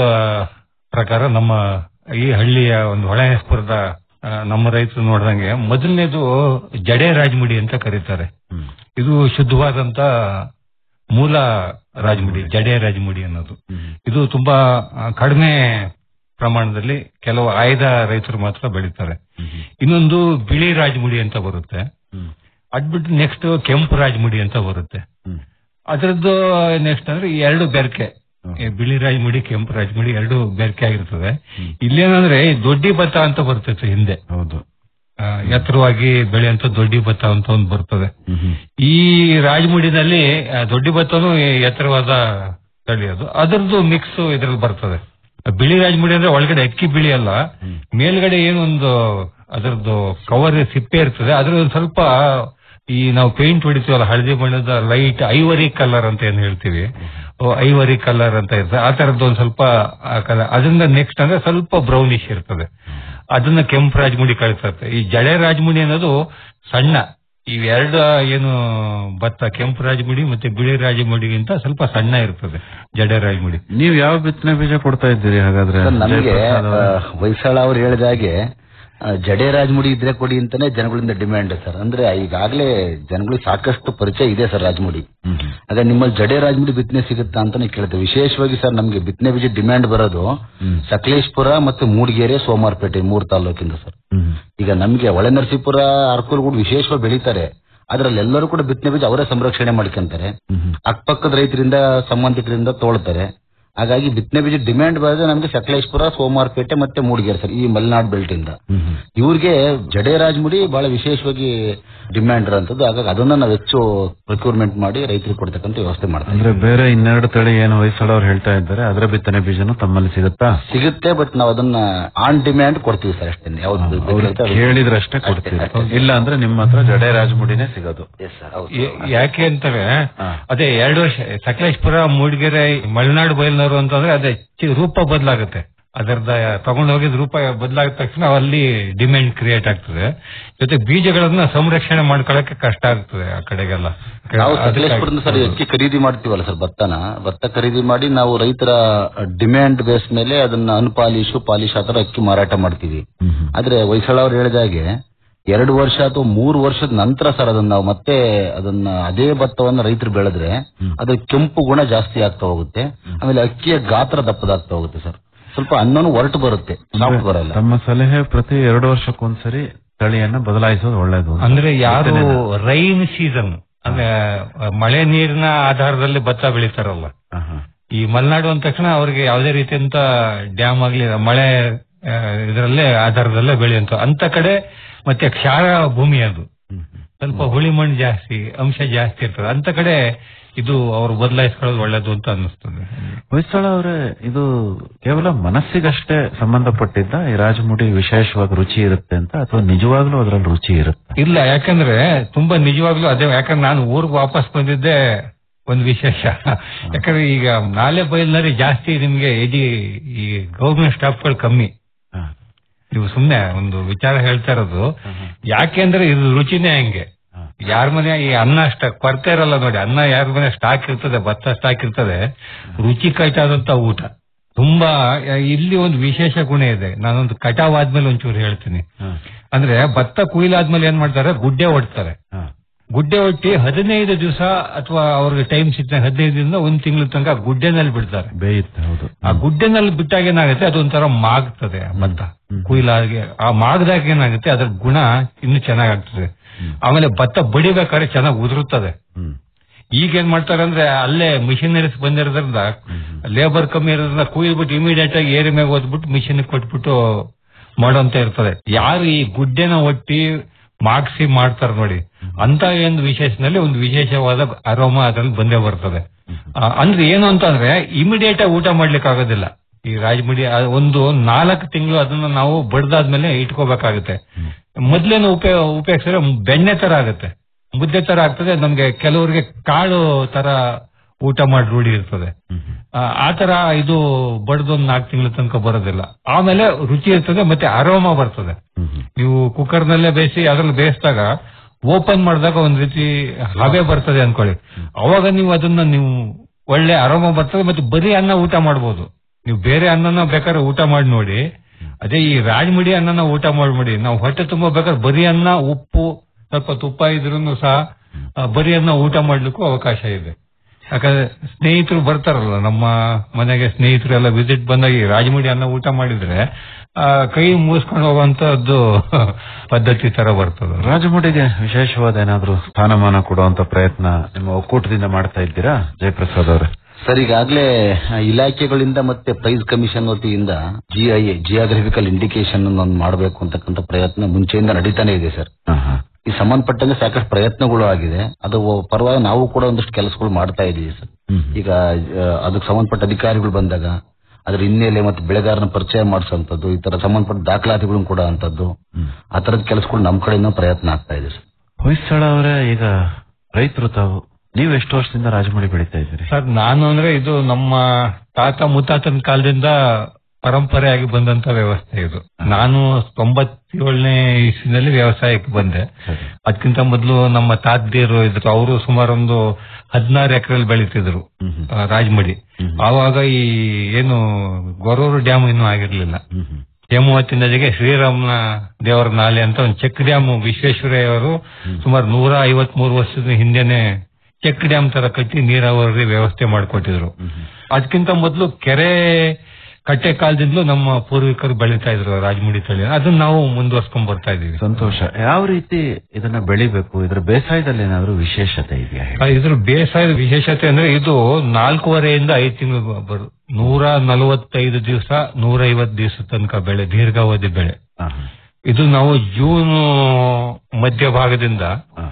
ಪ್ರಕಾರ ನಮ್ಮ ಈ ಹಳ್ಳಿಯ ಒಂದು ಹೊಳೆಸ್ಪುರದ ಆ, ನಮ್ಮ ರೈತರು ನೋಡ್ದಂಗೆ ಮೊದಲನೇದು ಜಡೆ ರಾಜಮುಡಿ ಅಂತ ಕರೀತಾರೆ ಇದು ಶುದ್ಧವಾದಂತ ಮೂಲ ರಾಜಮುಡಿ ಜಡೆ ರಾಜಮುಡಿ ಅನ್ನೋದು ಇದು ತುಂಬಾ ಆ, ಕಡಿಮೆ ಪ್ರಮಾಣದಲ್ಲಿ ಕೆಲವು ಆಯ್ದ ರೈತರು ಮಾತ್ರ ಬೆಳೀತಾರೆ ಇನ್ನೊಂದು ಬಿಳಿ ರಾಜಮುಡಿ ಅಂತ ಬರುತ್ತೆ ಅದ್ಬಿಟ್ಟು ನೆಕ್ಸ್ಟ್ ಕೆಂಪು ರಾಜಮುಡಿ ಅಂತ ಬರುತ್ತೆ ಅದರದ್ದು ನೆಕ್ಸ್ಟ್ ಅಂದ್ರೆ ಈ ಎರಡು ಬೆರಕೆ ಈ ಬಿಳಿ ರಾಜಮುಡಿ ಕೆಂಪು ರಾಜಮುಡಿ ಎರಡು ಬೆರಕೆ ಆಗಿರ್ತದೆ ಇಲ್ಲೇನಂದ್ರೆ ಈ ದೊಡ್ಡಿ ಭತ್ತ ಅಂತ ಬರ್ತೈತೆ ಹಿಂದೆ ಹೌದು ಎತ್ತರವಾಗಿ ಬೆಳೆಯಂತ ದೊಡ್ಡಿ ಭತ್ತ ಅಂತ ಒಂದು ಬರ್ತದೆ ಈ ರಾಜಮುಡಿನಲ್ಲಿ ಆ, ದೊಡ್ಡಿ ಭತ್ತನು ಎತ್ತರವಾದ ತಳಿ ಅದು ಅದರದ್ದು ಮಿಕ್ಸ್ ಇದ್ರಲ್ಲಿ ಬರ್ತದೆ ಬಿಳಿ ರಾಜಮುಡಿ ಅಂದ್ರೆ ಒಳಗಡೆ ಅಕ್ಕಿ ಬಿಳಿ ಅಲ್ಲ ಮೇಲ್ಗಡೆ ಏನೊಂದು ಅದರದ್ದು ಕವರ್ ಸಿಪ್ಪೆ ಇರ್ತದೆ ಅದ್ರ ಒಂದ್ ಸ್ವಲ್ಪ ಈ ನಾವು ಪೇಂಟ್ ಹೊಡಿತೀವಲ್ಲ ಹಳದಿ ಬಣ್ಣದ ಲೈಟ್ ಐವರಿ ಕಲರ್ ಅಂತ ಏನ್ ಹೇಳ್ತೀವಿ ಐವರಿ ಕಲರ್ ಅಂತ ಇರ್ತದೆ ಆ ತರದ್ದು ಒಂದ್ ಸ್ವಲ್ಪ ಕಲರ್ ಅದರಿಂದ ನೆಕ್ಸ್ಟ್ ಅಂದ್ರೆ ಸ್ವಲ್ಪ ಬ್ರೌನಿಶ್ ಇರ್ತದೆ ಅದನ್ನ ಕೆಂಪು ರಾಜಮುಡಿ ಕಳಿಸುತ್ತೆ ಈ ಜಡೆ ರಾಜಮುಡಿ ಅನ್ನೋದು ಸಣ್ಣ ಇವೆರಡು ಏನು ಭತ್ತ ಕೆಂಪು ರಾಜಮುಡಿ ಮತ್ತೆ ಬಿಳಿ ರಾಜಮುಡಿಗಿಂತ ಸ್ವಲ್ಪ ಸಣ್ಣ ಇರ್ತದೆ ಜಡೆ ರಾಜಮುಡಿ ನೀವು ಯಾವ ಬಿತ್ತನೆ ಬೀಜ ಕೊಡ್ತಾ ಇದ್ದೀರಿ ಹಾಗಾದ್ರೆ ಸರ್, ನಮಗೆ ಜಯಪ್ರಸಾದ್ ಅವರೇ? ವೈಸಾಳ ಅವ್ರು ಹೇಳಿದ ಹಾಗೆ ಆ, ಜಡೆ ರಾಜಮುಡಿ ಇದ್ರೆ ಕೊಡಿ ಅಂತಾನೆ ಜನಗಳಿಂದ ಡಿಮ್ಯಾಂಡ್ ಸರ್ ಅಂದ್ರೆ ಈಗಾಗಲೇ ಜನಗಳಿಗೆ ಸಾಕಷ್ಟು ಪರಿಚಯ ಇದೆ ಸರ್ ರಾಜಮುಡಿ ಅದೇ ನಿಮ್ಮಲ್ಲಿ ಜಡೆ ರಾಜಮುಡಿ ಬಿತ್ತನೆ ಸಿಗುತ್ತಾ ಅಂತಾನೆ ಕೇಳ್ತೇವೆ ವಿಶೇಷವಾಗಿ ಸರ್ ನಮಗೆ ಬಿತ್ತನೆ ಬೀಜ ಡಿಮ್ಯಾಂಡ್ ಬರೋದು ಸಕಲೇಶ್ಪುರ ಮತ್ತು ಮೂಡಿಗೆರೆ ಸೋಮಾರ್ಪೇಟೆ ಮೂರು ತಾಲೂಕಿಂದ ಸರ್ ಈಗ ನಮ್ಗೆ ಹೊಳೆನರಸೀಪುರ ಅರ್ಕೂಲ್ಗಳು ವಿಶೇಷವಾಗಿ ಬೆಳೀತಾರೆ ಅದ್ರಲ್ಲಿ ಎಲ್ಲರೂ ಕೂಡ ಬಿತ್ತನೆ ಬೀಜ ಅವರೇ ಸಂರಕ್ಷಣೆ ಮಾಡ್ಕೊಂತಾರೆ ಅಕ್ಕಪಕ್ಕದ ರೈತರಿಂದ ಸಂಬಂಧಿಕರಿಂದ ತೋಳ್ತಾರೆ ಹಾಗಾಗಿ ಬಿತ್ತನೆ ಬೀಜ ಡಿಮ್ಯಾಂಡ್ ಬರೋದು ನಮ್ಗೆ ಸಕಲೇಶ್ಪುರ ಸೋಮವಾರಪೇಟೆ ಮತ್ತೆ ಮೂಡಿಗೆರೆ ಸರ್ ಈ ಮಲೆನಾಡು ಬೆಲ್ಟ್ ಇಂದ ಇವ್ರಿಗೆ ಜಡೆ ರಾಜಮುಡಿ ಬಹಳ ವಿಶೇಷವಾಗಿ ಡಿಮ್ಯಾಂಡ್ ಇರೋಂಥದ್ದು ಹಾಗಾಗಿ ಅದನ್ನ ನಾವು ಹೆಚ್ಚು ಪ್ರೊಕ್ಯೂರ್ಮೆಂಟ್ ಮಾಡಿ ರೈತರಿಗೆ ಕೊಡ್ತಕ್ಕಂಥ ವ್ಯವಸ್ಥೆ ಮಾಡ್ತೀವಿ ಅಂದ್ರೆ ಬೇರೆ ಇನ್ನೆರಡು ತಳಿ ಏನು ಹೊಯ್ಸಳ ಅವ್ರು ಹೇಳ್ತಾ ಇದ್ದಾರೆ ಅದರ ಬಿತ್ತನೆ ಬೀಜನು ತಮ್ಮಲ್ಲಿ ಸಿಗುತ್ತಾ ಸಿಗುತ್ತೆ ಬಟ್ ನಾವು ಅದನ್ನ ಆನ್ ಡಿಮ್ಯಾಂಡ್ ಕೊಡ್ತೀವಿ ಸರ್ ಅಷ್ಟೇ ಯಾವ್ದು ಬೇಕಾಗುತ್ತೆ ಅದು- ಕೇಳಿದ್ರಷ್ಟೇ ಕೊಡ್ತೀರಿ ಇಲ್ಲ ಅಂದ್ರೆ ನಿಮ್ಮ ಹತ್ರ ಜಡೆ ರಾಜಮುಡಿನೇ ಸಿಗೋದು Yes, sir, ಹೌದು. ಯಾ- ಯಾಕೆ ಅಂತಾರೆ ಅದೇ ಎರಡು ವರ್ಷ ಸಕಲೇಶ್ಪುರ ಮೂಡಿಗೆರೆ ಮಲೆನಾಡು ಬಯಲಿನಲ್ಲಿ ಮಲ್ನಾಡು ಅಂತಂದ್ರೆ ಅದೇ ಚಿ- ರೂಪ ಬದಲಾಗುತ್ತೆ ಅದರದ ತಗೊಂಡು ಹೋಗಿದ ರೂಪ ಬದಲಾದ ತಕ್ಷಣ ಅಲ್ಲಿ ಡಿಮ್ಯಾಂಡ್ ಕ್ರಿಯೇಟ್ ಆಗ್ತದೆ ಜೊತೆ ಬೀಜಗಳನ್ನ ಸಂರಕ್ಷಣೆ ಮಾಡ್ಕೊಳ್ಳಕ್ಕೆ ಕಷ್ಟ ಆಗ್ತದೆ ಆ ಕಡೆಗೆಲ್ಲ ನಾವು ಅದಕ್ಕಾಗಿ- ಸಕಲೇಶ್ಪುರದಿಂದ ಸರ್ ಅಕ್ಕಿ ಖರೀದಿ ಮಾಡ್ತೀವಲ್ಲ ಸರ್ ಭತ್ತನ ಭತ್ತ ಖರೀದಿ ಮಾಡಿ ನಾವು ರೈತರ ಡಿಮ್ಯಾಂಡ್ ಬೇಸ್ ಮೇಲೆ ಅದನ್ನ ಅನ್ಪಾಲಿಶು ಪಾಲಿಶ್ ಆತರ ಅಕ್ಕಿ ಮಾರಾಟ ಮಾಡ್ತೀವಿ ಆದ್ರೆ ಹೊಯ್ಸಳ ಅವ್ರು ಹೇಳಿದಾಗೆ ಎರಡು ವರ್ಷ ಅಥವಾ ಮೂರು ವರ್ಷದ ನಂತರ ಸರ್ ಅದನ್ನ ನಾವು ಮತ್ತೆ ಅದನ್ನ ಅದೇ ಭತ್ತವನ್ನ ರೈತರು ಬೆಳೆದ್ರೆ ಅದ್ರ ಕೆಂಪು ಗುಣ ಜಾಸ್ತಿ ಆಗ್ತಾ ಹೋಗುತ್ತೆ ಆಮೇಲೆ ಅಕ್ಕಿಯ ಗಾತ್ರ ದಪ್ಪದಾಗ್ತಾ ಹೋಗುತ್ತೆ ಸರ್ ಸ್ವಲ್ಪ ಅನ್ನನು ಹೊರಟು ಬರುತ್ತೆ ಸಾಫ್ಟ್ ಬರಲ್ಲ ತಮ್ಮ ಸಲಹೆ ಪ್ರತಿ ಎರಡು ವರ್ಷಕ್ಕೊಂದ್ಸರಿ ತಳಿಯನ್ನ ಬದಲಾಯಿಸೋದು ಒಳ್ಳೇದು ಅಂದ್ರೆ ಯಾರು ರೈನ್ ಸೀಸನ್ ಅಂದ್ರೆ ಮಳೆ ನೀರಿನ ಆಧಾರದಲ್ಲಿ ಭತ್ತ ಬೆಳೀತಾರಲ್ಲ ಈ ಮಲೆನಾಡು ಅಂದ ತಕ್ಷಣ ಅವ್ರಿಗೆ ಯಾವುದೇ ರೀತಿಯಂತ ಡ್ಯಾಮ್ ಆಗ್ಲಿ ಮಳೆ ಆ, ಇದರಲ್ಲೇ ಆಧಾರದಲ್ಲೇ ಬೆಳೆಯುವಂತ ಅಂತ ಕಡೆ ಮತ್ತೆ ಕ್ಷಾರ ಭೂಮಿ ಅದು ಸ್ವಲ್ಪ ಹುಳಿ ಮಣ್ಣು ಜಾಸ್ತಿ ಅಂಶ ಜಾಸ್ತಿ ಇರ್ತದೆ ಅಂತ ಕಡೆ ಇದು ಅವರು ಬದಲಾಯಿಸ್ಕೊಳ್ಳೋದು ಒಳ್ಳೇದು ಅಂತ ಅನ್ನಿಸ್ತದೆ ಹೊಯ್ಸಳ ಅವರೇ ಇದು ಕೇವಲ ಮನಸ್ಸಿಗಷ್ಟೇ ಸಂಬಂಧಪಟ್ಟಿದ್ದ ಈ ರಾಜಮುಡಿ ವಿಶೇಷವಾಗಿ ರುಚಿ ಇರುತ್ತೆ ಅಂತ ಅಥವಾ ನಿಜವಾಗ್ಲೂ ಅದರಲ್ಲಿ ರುಚಿ ಇರುತ್ತೆ ಇಲ್ಲ ಯಾಕಂದ್ರೆ ತುಂಬಾ ನಿಜವಾಗ್ಲೂ ಅದೇ ಯಾಕಂದ್ರೆ ನಾನು ಊರಿಗೆ ವಾಪಸ್ ಬಂದಿದ್ದೆ ಒಂದು ವಿಶೇಷ ಯಾಕಂದ್ರೆ ಈಗ ನಾಲೆ ಬಯಲಿನಲ್ಲಿ ಜಾಸ್ತಿ ನಿಮ್ಗೆ ಇಡೀ ಈ ಗೌರ್ಮೆಂಟ್ ಸ್ಟಾಫ್ಗಳು ಕಮ್ಮಿ ನೀವು ಸುಮ್ನೆ ಒಂದು ವಿಚಾರ ಹೇಳ್ತಾ ಇರೋದು ಯಾಕೆಂದ್ರೆ ಇದು ರುಚಿನೇ ಹಂಗೆ ಯಾರ ಮನೆ ಈ ಅನ್ನ ಅಷ್ಟ ಕೊರತೆ ಇರಲ್ಲ ನೋಡಿ ಅನ್ನ ಯಾರ ಮನೆ ಸ್ಟಾಕ್ ಇರ್ತದೆ ಭತ್ತ ಸ್ಟಾಕ್ ಇರ್ತದೆ ರುಚಿ ಕಟ್ಟಾದಂತ ಊಟ ತುಂಬಾ ಇಲ್ಲಿ ಒಂದು ವಿಶೇಷ ಗುಣ ಇದೆ ನಾನೊಂದು ಕಟಾವ್ ಆದ್ಮೇಲೆ ಒಂಚೂರು ಹೇಳ್ತೀನಿ ಅಂದ್ರೆ ಭತ್ತ ಕುಯ್ಲಾದ್ಮೇಲೆ ಏನ್ ಮಾಡ್ತಾರೆ ಗುಡ್ಡೆ ಹೊಡ್ತಾರೆ ಗುಡ್ಡೆ ಒಟ್ಟಿ ಹದಿನೈದು ದಿವಸ ಅಥವಾ ಅವ್ರಿಗೆ ಟೈಮ್ ಸಿಕ್ಕ ಹದಿನೈದು ದಿನ ಒಂದ್ ತಿಂಗಳ ತನಕ ಗುಡ್ಡೆನಲ್ಲಿ ಬಿಡ್ತಾರೆ ಬೇಯುತ್ತೆ ಹೌದು ಆ ಗುಡ್ಡೆನಲ್ಲಿ ಬಿಟ್ಟಾಗ ಏನಾಗುತ್ತೆ ಅದೊಂಥರ ಮಾಗ್ತದೆ ಆ ಭತ್ತ ಕುಯ್ಲಾಗೆ ಆ ಮಾಗದಾಗ ಏನಾಗುತ್ತೆ ಅದ್ರ ಗುಣ ಇನ್ನು ಚೆನ್ನಾಗಾಗ್ತದೆ ಆಮೇಲೆ ಭತ್ತ ಬಡಿಬೇಕಾದ್ರೆ ಚೆನ್ನಾಗಿ ಉದುರುತ್ತದೆ ಈಗ ಏನ್ ಮಾಡ್ತಾರೆ ಅಂದ್ರೆ ಅಲ್ಲೇ ಮಿಷಿನರೀಸ್ ಬಂದಿರೋದ್ರಿಂದ ಲೇಬರ್ ಕಮ್ಮಿ ಇರೋದ್ರಿಂದ ಕುಯ್ದ್ಬಿಟ್ಟು ಇಮಿಡಿಯೇಟ್ ಆಗಿ ಏರಿ ಮೇಲೆ ಓದ್ಬಿಟ್ಟು ಮಿಷಿನ್ ಕೊಟ್ಬಿಟ್ಟು ಮಾಡೋಂತ ಇರ್ತದೆ ಯಾರು ಈ ಗುಡ್ಡೆನ ಒಟ್ಟಿ ಮಾಗ್ಸಿ ಮಾಡ್ತಾರೆ ನೋಡಿ ಅಂತ ಒಂದು ವಿಶೇಷನಲ್ಲಿ ಒಂದು ವಿಶೇಷವಾದ ಅರೋಮ ಅದ್ರಲ್ಲಿ ಬಂದೇ ಬರ್ತದೆ ಆ, ಅಂದ್ರೆ ಏನು ಅಂತಂದ್ರೆ ಇಮಿಡಿಯೇಟ್ ಆಗಿ ಊಟ ಮಾಡ್ಲಿಕ್ಕೆ ಆಗೋದಿಲ್ಲ ಈ ರಾಜಮುಡಿ ಆ ಒಂದು ನಾಲ್ಕು ತಿಂಗಳು ಅದನ್ನ ನಾವು ಬಡ್ದಾದ್ಮೇಲೆ ಇಟ್ಕೋಬೇಕಾಗುತ್ತೆ ಮೊದ್ಲೇನು ಉಪಯೋಗ ಉಪಯೋಗಿಸಿದ್ರೆ ಬೆಣ್ಣೆ ತರ ಆಗುತ್ತೆ ಮುದ್ದೆ ತರ ಆಗ್ತದೆ ನಮ್ಗೆ ಕೆಲವರಿಗೆ ಕಾಳು ತರ ಊಟ ಮಾಡಿ ರೂಢಿ ಇರ್ತದೆ ಆ, ಆ ತರ ಇದು ಬಡ್ದೊಂದು ನಾಲ್ಕು ತಿಂಗಳ ತನಕ ಬರೋದಿಲ್ಲ ಆಮೇಲೆ ರುಚಿ ಇರ್ತದೆ ಮತ್ತೆ ಅರೋಮ ಬರ್ತದೆ ನೀವು ಕುಕ್ಕರ್ ನಲ್ಲೇ ಬೇಯಿಸಿ ಅದ್ರಲ್ಲಿ ಬೇಯಿಸಿದಾಗ ಓಪನ್ ಮಾಡಿದಾಗ ಒಂದ್ ರೀತಿ ಹವೆ ಬರ್ತದೆ ಅನ್ಕೊಳ್ಳಿ ಅವಾಗ ನೀವು ಅದನ್ನ ನೀವು ಒಳ್ಳೆ ಅರೋಮ ಬರ್ತದೆ ಮತ್ತೆ ಬರೀ ಅನ್ನ ಊಟ ಮಾಡ್ಬೋದು ನೀವು ಬೇರೆ ಅನ್ನನ ಬೇಕಾದ್ರೆ ಊಟ ಮಾಡಿ ನೋಡಿ ಅದೇ ಈ ರಾಜಮುಡಿ ಅನ್ನನ ಊಟ ಮಾಡ್ಬಿಡಿ ನಾವು ಹೊಟ್ಟೆ ತುಂಬ ಬೇಕಾದ್ರೆ ಬರೀ ಅನ್ನ ಉಪ್ಪು ಸ್ವಲ್ಪ ತುಪ್ಪ ಇದ್ರೂ ಸಹ ಆ, ಬರೀ ಅನ್ನ ಊಟ ಮಾಡ್ಲಿಕ್ಕೂ ಅವಕಾಶ ಇದೆ ಯಾಕಂದ್ರೆ ಸ್ನೇಹಿತರು ಬರ್ತಾರಲ್ಲ ನಮ್ಮ ಮನೆಗೆ ಸ್ನೇಹಿತರು ಎಲ್ಲ ವಿಸಿಟ್ ಬಂದಾಗ ಈ ರಾಜಮುಡಿ ಅನ್ನ ಊಟ ಮಾಡಿದ್ರೆ ಆ, ಕೈ ಮೂಸ್ಕೊಂಡು ಹೋಗುವಂತದ್ದು ಪದ್ಧತಿ ತರ ಬರ್ತದೆ ರಾಜಮುಡಿಗೆ ವಿಶೇಷವಾದ ಏನಾದ್ರೂ ಸ್ಥಾನಮಾನ ಕೊಡುವಂತ ಪ್ರಯತ್ನ ನಿಮ್ಮ ಒಕ್ಕೂಟದಿಂದ ಮಾಡ್ತಾ ಇದ್ದೀರಾ ಜಯಪ್ರಸಾದ್ ಅವರೇ ಸರ್ ಈಗಾಗಲೇ ಇಲಾಖೆಗಳಿಂದ ಮತ್ತೆ ಪ್ರೈಸ್ ಕಮಿಷನ್ ವತಿಯಿಂದ ಜಿಐ ಜಿಯೋಗ್ರಫಿಕಲ್ ಇಂಡಿಕೇಶನ್ ಒಂದು ಮಾಡಬೇಕು ಅಂತಕ್ಕಂಥ ಪ್ರಯತ್ನ ಮುಂಚೆಯಿಂದ ನಡೀತಾನೆ ಇದೆ ಸರ್ ಈ ಸಂಬಂಧಪಟ್ಟಂಗೆ ಸಾಕಷ್ಟು ಪ್ರಯತ್ನಗಳು ಆಗಿದೆ ಅದು ಪರವಾಗಿ ನಾವು ಕೂಡ ಒಂದಷ್ಟು ಕೆಲಸಗಳು ಮಾಡ್ತಾ ಇದೀವಿ ಸರ್ ಈಗ ಆ, ಅದಕ್ಕೆ ಸಂಬಂಧಪಟ್ಟ ಅಧಿಕಾರಿಗಳು ಬಂದಾಗ ಅದ್ರ ಹಿನ್ನೆಲೆ ಮತ್ತೆ ಬೆಳೆಗಾರನ ಪರಿಚಯ ಮಾಡಿಸುವಂತದ್ದು ಈ ತರ ಸಂಬಂಧಪಟ್ಟ ದಾಖಲಾತಿಗಳನ್ನು ಕೂಡ ಅಂತದ್ದು ಆ ತರದ ಕೆಲಸಗಳು ನಮ್ಮ ಕಡೆಯಿಂದ ಪ್ರಯತ್ನ ಆಗ್ತಾ ಇದೆ ಸರ್ ಹೊಯ್ಸಳ ಅವರೇ ಈಗ ರೈತರು ತಾವು ನೀವು ಎಷ್ಟು ವರ್ಷದಿಂದ ರಾಜಮುಡಿ ಬೆಳೀತಾ ಇದ್ದೀರಿ ಸರ್ ನಾನು ಅಂದ್ರೆ ಇದು ನಮ್ಮ ತಾತ ಮುತ್ತಾತನ ಕಾಲದಿಂದ ಪರಂಪರೆಯಾಗಿ ಬಂದಂತ ವ್ಯವಸ್ಥೆ ಇದು ನಾನು ತೊಂಬತ್ತೇಳನೇ ಇಸ್ವಿನಲ್ಲಿ ವ್ಯವಸಾಯಕ್ಕೆ ಬಂದೆ ಅದಕ್ಕಿಂತ ಮೊದಲು ನಮ್ಮ ತಾತದಿರು ಇದ್ರು ಅವರು ಸುಮಾರು ಒಂದು ಹದಿನಾರು ಎಕರೆಲ್ಲಿ ಬೆಳೀತಿದ್ರು ಆ, ರಾಜಮಡಿ ಆವಾಗ ಈ ಏನು ಗೊರೂರು ಡ್ಯಾಮ್ ಇನ್ನೂ ಆಗಿರ್ಲಿಲ್ಲ ಹೇಮಾವತಿ ನದಿಗೆ ಶ್ರೀರಾಮನ ದೇವರ ನಾಲೆ ಅಂತ ಒಂದು ಚೆಕ್ ಡ್ಯಾಮ್ ವಿಶ್ವೇಶ್ವರಯ್ಯ ಅವರು ಸುಮಾರು ನೂರ ಐವತ್ ಮೂರು ವರ್ಷದ ಹಿಂದೆನೆ ಚೆಕ್ ಡ್ಯಾಮ್ ತರ ಕಟ್ಟಿ ನೀರಾವರಿ ವ್ಯವಸ್ಥೆ ಮಾಡಿಕೊಟ್ಟಿದ್ರು ಅದಕ್ಕಿಂತ ಮೊದಲು ಕೆರೆ ಕಟ್ಟೆ ಕಾಲದಿಂದಲೂ ನಮ್ಮ ಪೂರ್ವಿಕರು ಬೆಳೀತಾ ಇದ್ರು ರಾಜಮುಡಿ ತಳಿ ಅದನ್ನ ನಾವು ಮುಂದುವರ್ಸ್ಕೊಂಡ್ ಬರ್ತಾ ಇದೀವಿ ಸಂತೋಷ ಯಾವ ರೀತಿ ಇದನ್ನ ಬೆಳಿಬೇಕು ಇದ್ರ ಬೇಸಾಯದಲ್ಲಿ ಏನಾದ್ರೂ ವಿಶೇಷತೆ ಇದೆಯಾ ಹೇಳಿ? ಆ, ಇದ್ರ ಬೇಸಾಯದ ವಿಶೇಷತೆ ಅಂದ್ರೆ ಇದು ನಾಲ್ಕೂವರೆಯಿಂದ ಐದು ತಿಂಗಳು ಬರು ನೂರ ನಲವತ್ತೈದು ದಿವಸ ನೂರ ಐವತ್ತು ದಿವಸ ತನಕ ಬೆಳೆ ದೀರ್ಘಾವಧಿ ಬೆಳೆ ಇದು ನಾವು ಜೂನ್ ಮಧ್ಯ ಭಾಗದಿಂದ